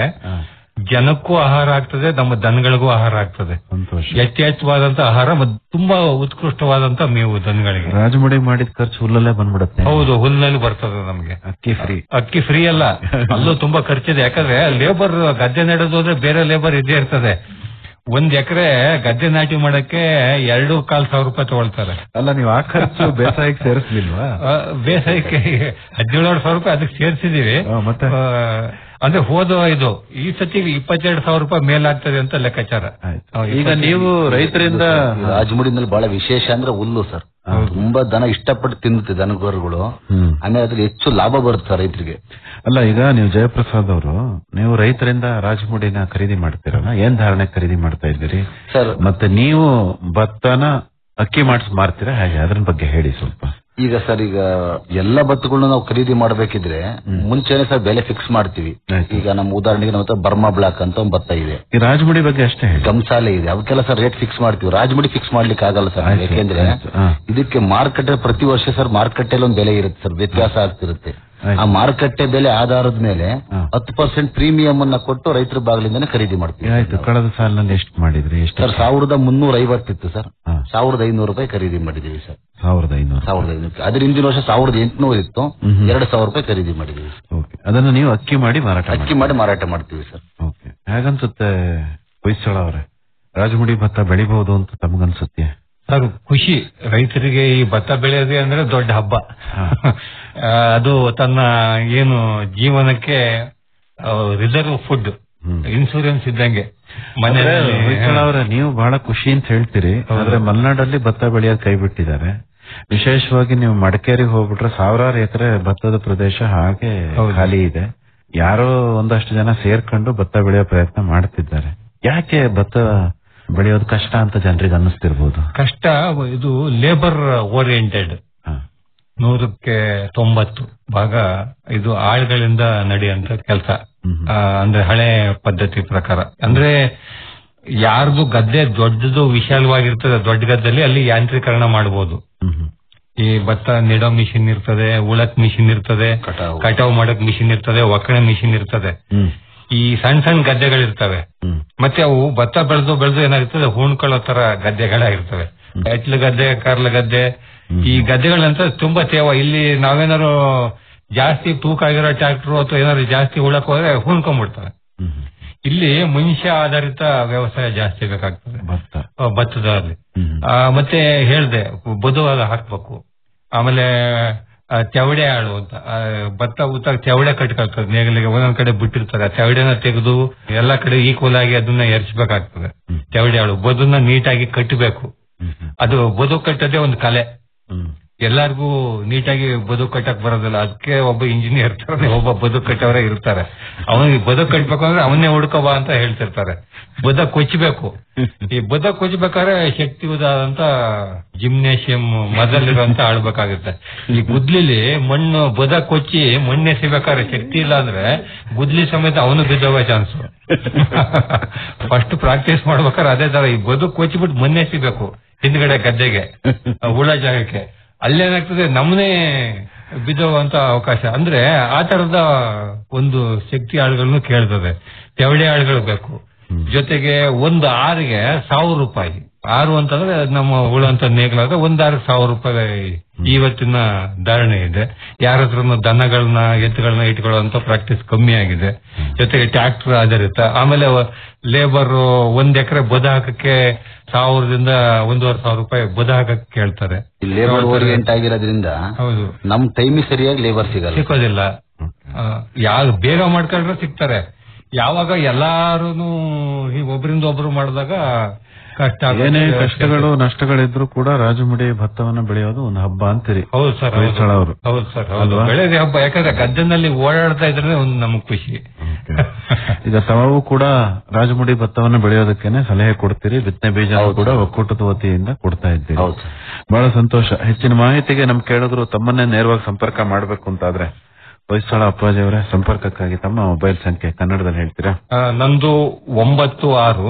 ಜನಕ್ಕೂ ಆಹಾರ ಆಗ್ತದೆ ನಮ್ಮ ದನಗಳಿಗೂ ಆಹಾರ ಆಗ್ತದೆ ಯಥೇಚ್ಛವಾದಂತ ಆಹಾರ ಮತ್ತು ತುಂಬಾ ಉತ್ಕೃಷ್ಟವಾದಂತ ಮೇವು ದನಗಳಿಗೆ ರಾಜಮುಡಿ ಮಾಡಿದ ಖರ್ಚು ಹುಲ್ಲಲ್ಲೇ ಬಂದ್ಬಿಡತ್ತೆ ಹೌದು ಹುಲ್ಲಿನಲ್ಲಿ ಬರ್ತದೆ ನಮ್ಗೆ ಅಕ್ಕಿ ಫ್ರೀ ಅಕ್ಕಿ ಫ್ರೀ ಅಲ್ಲ ಅಲ್ಲೂ ತುಂಬಾ ಖರ್ಚಿದೆ ಯಾಕಂದ್ರೆ ಲೇಬರ್ ಗದ್ದೆ ನೆಡೋದು ಹೋದ್ರೆ ಬೇರೆ ಲೇಬರ್ ಇದ್ದೇ ಇರ್ತದೆ ಒಂದ್ ಎಕರೆ ಗದ್ದೆ ನಾಟಿ ಮಾಡಕ್ಕೆ ಎರಡು ಕಾಲ್ ಸಾವಿರ ರೂಪಾಯಿ ತಗೊಳ್ತಾರೆ ಅಲ್ಲ ನೀವು ಆ ಖರ್ಚು ಬೇಸಾಯಕ್ಕೆ ಸೇರಿಸ್ಲಿಲ್ವಾ ಆ, ಬೇಸಾಯಕ್ಕೆ ಹದಿನೇಳು ಸಾವಿರ ರೂಪಾಯಿ ಅದಕ್ಕೆ ಸೇರಿಸಿದೀವಿ ಮತ್ತೆ ಅಂದ್ರೆ ಹೋದ ಇದು ಈ ಸತಿ ಇಪ್ಪತ್ತೆರಡು ಸಾವಿರ ರೂಪಾಯಿ ಮೇಲಾಗ್ತದೆ ಅಂತ ಲೆಕ್ಕಾಚಾರ ಈಗ ನೀವು ರೈತರಿಂದ ಈ ರಾಜಮುಡಿನಲ್ಲಿ ಬಹಳ ವಿಶೇಷ ಅಂದ್ರೆ ಹುಲ್ಲು ಸರ್ ತುಂಬಾ ದನ ಇಷ್ಟಪಟ್ಟು ತಿನ್ನುತ್ತೆ ದನಗೋರುಗಳು ಆಮೇಲೆ ಅದ್ರಲ್ಲಿ ಹೆಚ್ಚು ಲಾಭ ಬರುತ್ತೆ ಸರ್ ರೈತರಿಗೆ ಅಲ್ಲ ಈಗ ನೀವು ಜಯಪ್ರಸಾದ್ ಅವರು ನೀವು ರೈತರಿಂದ ರಾಜಮುಡಿನ ಖರೀದಿ ಮಾಡ್ತೀರಲ್ಲ ಏನ್ ಧಾರಣೆ ಖರೀದಿ ಮಾಡ್ತಾ ಇದ್ದೀರಿ ಸರ್ ಮತ್ತೆ ನೀವು ಭತ್ತನ ಅಕ್ಕಿ ಮಾಡಿಸ್ ಮಾರ್ತೀರಾ ಹೇಗೆ ಅದ್ರ ಬಗ್ಗೆ ಹೇಳಿ ಸ್ವಲ್ಪ ಈಗ ಸರ್ ಈಗ ಎಲ್ಲ ಭತ್ತಗಳನ್ನ ನಾವು ಖರೀದಿ ಮಾಡಬೇಕಿದ್ರೆ ಮುಂಚೆನೆ ಸರ್ ಬೆಲೆ ಫಿಕ್ಸ್ ಮಾಡ್ತೀವಿ ಈಗ ನಮ್ಮ ಉದಾಹರಣೆಗೆ ನಮ್ಮ ಹತ್ರ ಬರ್ಮಾ ಬ್ಲಾಕ್ ಅಂತ ಒಂದು ಭತ್ತ ಇದೆ ಈ ರಾಜಮುಡಿ ಬಗ್ಗೆ ಅಷ್ಟೇ ಹೇಳಿ ಗಂಸಾಲೆ ಇದೆ ಅವಕ್ಕೆಲ್ಲ ಸರ್ ರೇಟ್ ಫಿಕ್ಸ್ ಮಾಡ್ತೀವಿ ರಾಜಮುಡಿ ಫಿಕ್ಸ್ ಮಾಡ್ಲಿಕ್ಕೆ ಆಗಲ್ಲ ಸರ್ ಆಯ್ತು, ಯಾಕೆಂದ್ರೆ ಆಯ್ತು, ಹಾ. ಇದಕ್ಕೆ ಮಾರುಕಟ್ಟೆ ಪ್ರತಿ ವರ್ಷ ಸರ್ ಮಾರುಕಟ್ಟೆಯಲ್ಲಿ ಒಂದು ಬೆಲೆ ಇರುತ್ತೆ ಸರ್ ವ್ಯತ್ಯಾಸ ಆಗ್ತಿರುತ್ತೆ ಆ ಮಾರುಕಟ್ಟೆ ಬೆಲೆ ಆಧಾರದ ಮೇಲೆ ಹತ್ತು ಪರ್ಸೆಂಟ್ ಪ್ರೀಮಿಯಂ ಅನ್ನ ಕೊಟ್ಟು ರೈತರ ಬಾಗಿಲಿಂದಾನೆ ಖರೀದಿ ಮಾಡ್ತೀವಿ ಆಯ್ತು ಕಳೆದ ಸಾಲಿನಲ್ಲಿ ಎಷ್ಟು ಮಾಡಿದ್ರಿ ಎಷ್ಟು ಸರ್ ಸಾವಿರದ ಮುನ್ನೂರ ಐವತ್ತಿತ್ತು ಸರ್ ಸಾವಿರದ ಐನೂರು ರೂಪಾಯಿ ಖರೀದಿ ಮಾಡಿದೀವಿ ಸರ್ ಸಾವಿರದ ಐನೂರು ಸಾವಿರದ ಐನೂರು ಅದ್ರ ಹಿಂದಿನ ವರ್ಷ ಸಾವಿರದ ಎಂಟುನೂರು ಇತ್ತು ಎರಡು ಸಾವಿರ ರೂಪಾಯಿ ಖರೀದಿ ಮಾಡಿದೀವಿ ಓಕೆ ಅದನ್ನ ನೀವು ಅಕ್ಕಿ ಮಾಡಿ ಮಾರಾಟ ಮಾಡಿ ಅಕ್ಕಿ ಮಾಡಿ ಮಾರಾಟ ಮಾಡ್ತೀವಿ ಸರ್ ಓಕೆ ಹೇಗನ್ಸುತ್ತೆ ಹೊಯ್ಸಳ ಅವರೇ ರಾಜಮುಡಿ ಭತ್ತ ಬೆಳಿಬಹುದು ಅಂತ ತಮಗನ್ಸುತ್ತೆ ಸರ್ ಖುಷಿ ರೈತರಿಗೆ ಈ ಭತ್ತ ಬೆಳೆಯೋದೇ ಅಂದ್ರೆ ದೊಡ್ಡ ಹಬ್ಬ ಆ, ಅದು ತನ್ನ ಏನು ಜೀವನಕ್ಕೆ ರಿಸರ್ವ್ ಫುಡ್ ಇನ್ಸೂರೆನ್ಸ್ ಇದ್ದಂಗೆ ಮನೆಯಲ್ಲಿ ಹೊಯ್ಸಳ ಅವರೇ ನೀವು ಬಹಳ ಖುಷಿ ಅಂತ ಹೇಳ್ತೀರಿ ಆದ್ರೆ ಮಲೆನಾಡಲ್ಲಿ ಭತ್ತ ಬೆಳೆಯೋದು ಕೈ ಬಿಟ್ಟಿದ್ದಾರೆ ವಿಶೇಷವಾಗಿ ನೀವು ಮಡಿಕೇರಿಗೆ ಹೋಗ್ಬಿಟ್ರೆ ಸಾವಿರಾರು ಎಕರೆ ಭತ್ತದ ಪ್ರದೇಶ ಹಾಗೆ ಖಾಲಿ ಇದೆ ಯಾರೋ ಒಂದಷ್ಟು ಜನ ಸೇರ್ಕೊಂಡು ಭತ್ತ ಬೆಳೆಯೋ ಪ್ರಯತ್ನ ಮಾಡ್ತಿದ್ದಾರೆ ಯಾಕೆ ಭತ್ತ ಬೆಳೆಯೋದು ಕಷ್ಟ ಅಂತ ಜನರಿಗೆ ಅನ್ನಿಸ್ತಿರ್ಬೋದು ಕಷ್ಟ ಇದು ಲೇಬರ್ ಓರಿಯೆಂಟೆಡ್ ನೂರಕ್ಕೆ ತೊಂಬತ್ತು ಭಾಗ ಇದು ಆಳ್ಗಳಿಂದ ನಡೆಯುವಂತ ಕೆಲಸ ಅಂದ್ರೆ ಹಳೆ ಪದ್ಧತಿ ಪ್ರಕಾರ ಅಂದ್ರೆ ಯಾರಿಗೂ ಗದ್ದೆ ದೊಡ್ಡದು ವಿಶಾಲವಾಗಿರ್ತದೆ ದೊಡ್ಡ ಗದ್ದೆಯಲ್ಲಿ ಅಲ್ಲಿ ಯಾಂತ್ರೀಕರಣ ಮಾಡಬಹುದು ಈ ಭತ್ತ ನೆಡೋ ಮಿಷಿನ್ ಇರ್ತದೆ ಉಳಕ್ ಮಿಷಿನ್ ಇರ್ತದೆ ಕಟಾವ್ ಮಾಡಕ್ ಮಿಷಿನ್ ಇರ್ತದೆ ಒಕ್ಕಣೆ ಮಿಷಿನ್ ಇರ್ತದೆ ಈ ಸಣ್ಣ ಸಣ್ಣ ಗದ್ದೆಗಳಿರ್ತವೆ ಮತ್ತೆ ಅವು ಭತ್ತ ಬೆಳೆದು ಬೆಳೆದು ಏನಾಗಿರ್ತದೆ ಹೂಣ್ಕೊಳ್ಳೋ ತರ ಗದ್ದೆಗಳಾಗಿರ್ತವೆ ಎಟ್ಲ ಗದ್ದೆ ಕಾರ್ಲ ಗದ್ದೆ ಈ ಗದ್ದೆಗಳಂತ ತುಂಬಾ ತೇವ ಇಲ್ಲಿ ನಾವೇನಾರು ಜಾಸ್ತಿ ತೂಕ ಆಗಿರೋ ಟ್ರಾಕ್ಟರ್ ಅಥವಾ ಏನಾದ್ರು ಜಾಸ್ತಿ ಉಳಕ್ ಹೋದ್ರೆ ಹೂಣ್ಕೊಂಡ್ಬಿಡ್ತವೆ ಇಲ್ಲಿ ಮನುಷ್ಯ ಆಧಾರಿತ ವ್ಯವಸಾಯ ಜಾಸ್ತಿ ಬೇಕಾಗ್ತದೆ ಭತ್ತ ಆ, ಭತ್ತದಲ್ಲಿ ಆ, ಮತ್ತೆ ಹೇಳ್ದೆ ಬದು ಅದು ಹಾಕ್ಬೇಕು ಆಮೇಲೆ ಆ, ತೆವಡೆ ಆಳು ಅಂತ ಆ, ಭತ್ತ ಊತ ತೆವಡೆ ಕಟ್ಕಾಗ್ತದೆ ನೇಗಿಲಿಗೆ ಒಂದೊಂದ್ ಕಡೆ ಬಿಟ್ಟಿರ್ತಾರೆ ಆ ತೆವಡೆನ ತೆಗೆದು ಎಲ್ಲಾ ಕಡೆ ಈಕ್ವಲ್ ಆಗಿ ಅದನ್ನ ಎರ್ಚ್ಬೇಕಾಗ್ತದೆ ತೆವಡೆ ಆಳು ಬದುನ ನೀಟಾಗಿ ಕಟ್ಟಬೇಕು ಅದು ಬದು ಕಟ್ಟೋದೇ ಒಂದು ಕಲೆ ಎಲ್ಲಾರ್ಗೂ ನೀಟಾಗಿ ಬದುಕು ಕಟ್ಟಕ್ ಬರೋದಿಲ್ಲ ಅದಕ್ಕೆ ಒಬ್ಬ ಇಂಜಿನಿಯರ್ ಇರ್ತಾರೆ ಒಬ್ಬ ಬದುಕು ಕಟ್ಟವರೇ ಇರ್ತಾರೆ ಅವನಿಗೆ ಬದುಕು ಕಟ್ಬೇಕು ಅಂದ್ರೆ ಅವನ್ನೇ ಹುಡ್ಕೋಬ ಅಂತ ಹೇಳ್ತಿರ್ತಾರೆ ಬದುಕು ಕೊಚ್ಚಬೇಕು ಈ ಬದುಕು ಕೊಚ್ಚಬೇಕಾದ್ರೆ ಶಕ್ತಿಯುತವಾದಂತ ಜಿಮ್ನೇಷಿಯಂ ಮೊದಲಿರುವಂತ ಆಳ್ಬೇಕಾಗುತ್ತೆ ಈ ಗುದ್ಲಿಲಿ ಮಣ್ಣು ಬದ ಕೊಚ್ಚಿ ಮಣ್ಣೆಸಿಬೇಕಾದ್ರೆ ಶಕ್ತಿ ಇಲ್ಲ ಅಂದ್ರೆ ಗುದ್ಲಿ ಸಮೇತ ಅವನು ಬಿದ್ದೋಗೋ ಚಾನ್ಸ್ ಫಸ್ಟ್ ಪ್ರಾಕ್ಟೀಸ್ ಮಾಡ್ಬೇಕಾದ್ರೆ ಅದೇ ತರ ಈ ಬದುಕು ಕೊಚ್ಚಿಬಿಟ್ಟು ಮಣ್ಣೆಸಿಬೇಕು ಹಿಂದ್ಗಡೆ ಗದ್ದೆಗೆ ಆ ಹುಳ ಜಾಗಕ್ಕೆ ಅಲ್ಲೇನಾಗ್ತದೆ ನಮ್ಮನೆ ಬಿದ್ದೋಗುವಂತ ಅವಕಾಶ ಅಂದ್ರೆ ಆ ತರದ ಒಂದು ಶಕ್ತಿ ಆಳುಗಳನ್ನು ಕೇಳ್ತದೆ ತೆವಳಿ ಆಳುಗಳು ಬೇಕು ಜೊತೆಗೆ ಒಂದು ಆರಿಗೆ ಸಾವಿರ ರೂಪಾಯಿ ಆರು ಅಂತಂದ್ರೆ ನಮ್ಮ ಉಳಂತ ನೇಗ್ಲಾಗ ಒಂದ್ ಆರು ಸಾವಿರ ರೂಪಾಯಿ ಇವತ್ತಿನ ಧಾರಣೆ ಇದೆ ಯಾರ ಹತ್ರನು ದನಗಳನ್ನ ಎತ್ತುಗಳನ್ನ ಇಟ್ಕೊಳ್ಳುವಂತ ಪ್ರಾಕ್ಟೀಸ್ ಕಮ್ಮಿ ಆಗಿದೆ ಜೊತೆಗೆ ಟ್ರ್ಯಾಕ್ಟರ್ ಆಧಾರಿತ ಆಮೇಲೆ ಲೇಬರ್ ಒಂದ್ ಎಕರೆ ಬದ ಹಾಕಕ್ಕೆ ಸಾವಿರದಿಂದ ಒಂದೂವರೆ ಸಾವಿರ ರೂಪಾಯಿ ಬದ ಹಾಕಕ್ಕೆ ಕೇಳ್ತಾರೆ ಲೇಬರ್ ಓರಿಯೆಂಟ್ ಆಗಿರೋದ್ರಿಂದ ಹೌದು ನಮ್ ಟೈಮಿಗೆ ಸರಿಯಾಗಿ ಲೇಬರ್ ಸಿಗಲ್ಲ ಸಿಕ್ಕೋದಿಲ್ಲ ಯಾವ ಬೇಗ ಮಾಡ್ಕೊಂಡ್ರೆ ಸಿಗ್ತಾರೆ ಯಾವಾಗ ಎಲ್ಲಾರು ಈ ಒಬ್ರಿಂದ ಒಬ್ರು ಮಾಡಿದಾಗ ಕಷ್ಟ ಆಗುತ್ತೆ. ಏನೇ ಕಷ್ಟಗಳು ನಷ್ಟಗಳಿದ್ರು ಕೂಡ ರಾಜಮುಡಿ ಭತ್ತವನ್ನ ಬೆಳೆಯೋದು ಒಂದು ಹಬ್ಬ ಅಂತೀರಿ ಹೌದು ಸರ್ ಹೊಯ್ಸಳ ಅವರು ಹೌದು ಸರ್ ಹೌದು ಅಲ್ವಾ? ಬೆಳೆದ ಹಬ್ಬ ಯಾಕಂದ್ರೆ ಗದ್ದೆನಲ್ಲಿ ಓಡಾಡ್ತಾ ಇದ್ರೆ ಒಂದು ನಮ್ಗೆ ಖುಷಿ ಈಗ ತಾವು ಕೂಡ ರಾಜಮುಡಿ ಭತ್ತವನ್ನ ಬೆಳೆಯೋದಕ್ಕೇನೆ ಸಲಹೆ ಕೊಡ್ತೀರಿ ಬಿತ್ತನೆ ಬೀಜ ಕೂಡ ಒಕ್ಕೂಟದ ವತಿಯಿಂದ ಕೊಡ್ತಾ ಇದ್ದೀರಿ ಬಹಳ ಸಂತೋಷ ಹೆಚ್ಚಿನ ಮಾಹಿತಿಗೆ ನಮ್ ಕೇಳಿದ್ರು ತಮ್ಮನ್ನೇ ನೇರವಾಗಿ ಸಂಪರ್ಕ ಮಾಡ್ಬೇಕು ಅಂತಾದ್ರೆ ಹೊಯ್ಸಳ ಅಪ್ಪಾಜಿ ಅವರೇ ಸಂಪರ್ಕಕ್ಕಾಗಿ ತಮ್ಮ ಮೊಬೈಲ್ ಸಂಖ್ಯೆ ಕನ್ನಡದಲ್ಲಿ ಹೇಳ್ತೀರಾ ಆ, ನಂದು ಒಂಬತ್ತು ಆರು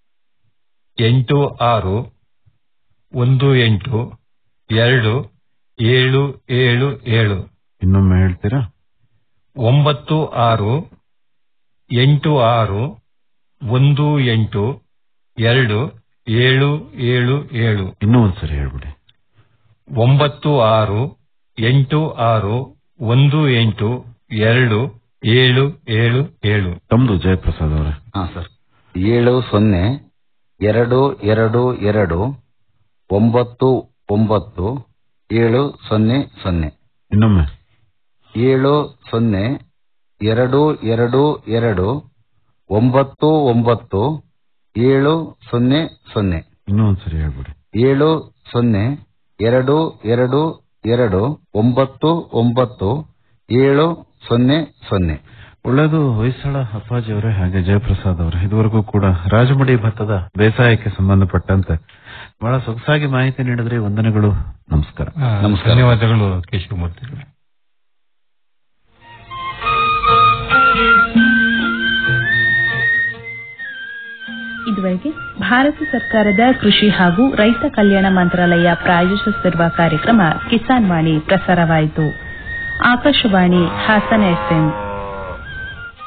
ಎಂಟು ಆರು ಒಂದು ಎಂಟು ಎರಡು ಏಳು ಏಳು ಏಳು ಇನ್ನೊಮ್ಮೆ ಹೇಳ್ತೀರಾ ಒಂಬತ್ತು ಆರು ಎಂಟು ಆರು ಒಂದು ಎಂಟು ಎರಡು ಏಳು ಏಳು ಏಳು ಇನ್ನೂ ಒಂದ್ಸರಿ ಹೇಳ್ಬಿಡಿ ಒಂಬತ್ತು ಆರು ಎಂಟು ಆರು ಒಂದು ಎಂಟು ಎರಡು ಏಳು ಏಳು ಏಳು ತಮ್ದು ಜಯಪ್ರಸಾದ್ ಅವರೇ ಹಾ ಸರ್ ಏಳು ಸೊನ್ನೆ ಎರಡು ಎರಡು ಎರಡು ಒಂಬತ್ತು ಒಂಬತ್ತು ಏಳು ಸೊನ್ನೆ ಸೊನ್ನೆ ಇನ್ನೊಮ್ಮೆ ಏಳು ಸೊನ್ನೆ ಎರಡು ಎರಡು ಎರಡು ಒಂಬತ್ತು ಒಂಬತ್ತು ಏಳು ಸೊನ್ನೆ ಸೊನ್ನೆ ಇನ್ನೂ ಒಂದ್ಸರಿ ಹೇಳ್ಬಿಡಿ ಏಳು ಸೊನ್ನೆ ಎರಡು ಎರಡು ಎರಡು ಒಂಬತ್ತು ಒಂಬತ್ತು ಏಳು ಸೊನ್ನೆ ಸೊನ್ನೆ ಒಳ್ಳೆಯದು ಹೊಯ್ಸಳ ಅಪ್ಪಾಜಿ ಅವರೇ ಹಾಗೆ ಜಯಪ್ರಸಾದ್ ಅವರೇ ಇದುವರೆಗೂ ಕೂಡ ರಾಜಮುಡಿ ಭತ್ತದ ಬೇಸಾಯಕ್ಕೆ ಸಂಬಂಧಪಟ್ಟಂತೆ ಬಹಳ ಸೊಗಸಾಗಿ ಮಾಹಿತಿ ನೀಡಿದ್ರಿ ವಂದನೆಗಳು ನಮಸ್ಕಾರ ಆ, ಧನ್ಯವಾದಗಳು ಕೇಶವಮೂರ್ತಿ ಇದುವರೆಗೆ ಭಾರತ ಸರ್ಕಾರದ ಕೃಷಿ ಹಾಗೂ ರೈತ ಕಲ್ಯಾಣ ಮಂತ್ರಾಲಯ ಪ್ರಾಯೋಜಿಸುತ್ತಿರುವ ಕಾರ್ಯಕ್ರಮ ಕಿಸಾನ್ ವಾಣಿ ಪ್ರಸಾರವಾಯಿತು ಆಕಾಶವಾಣಿ ಹಾಸನ ಎಫ್ಎಂ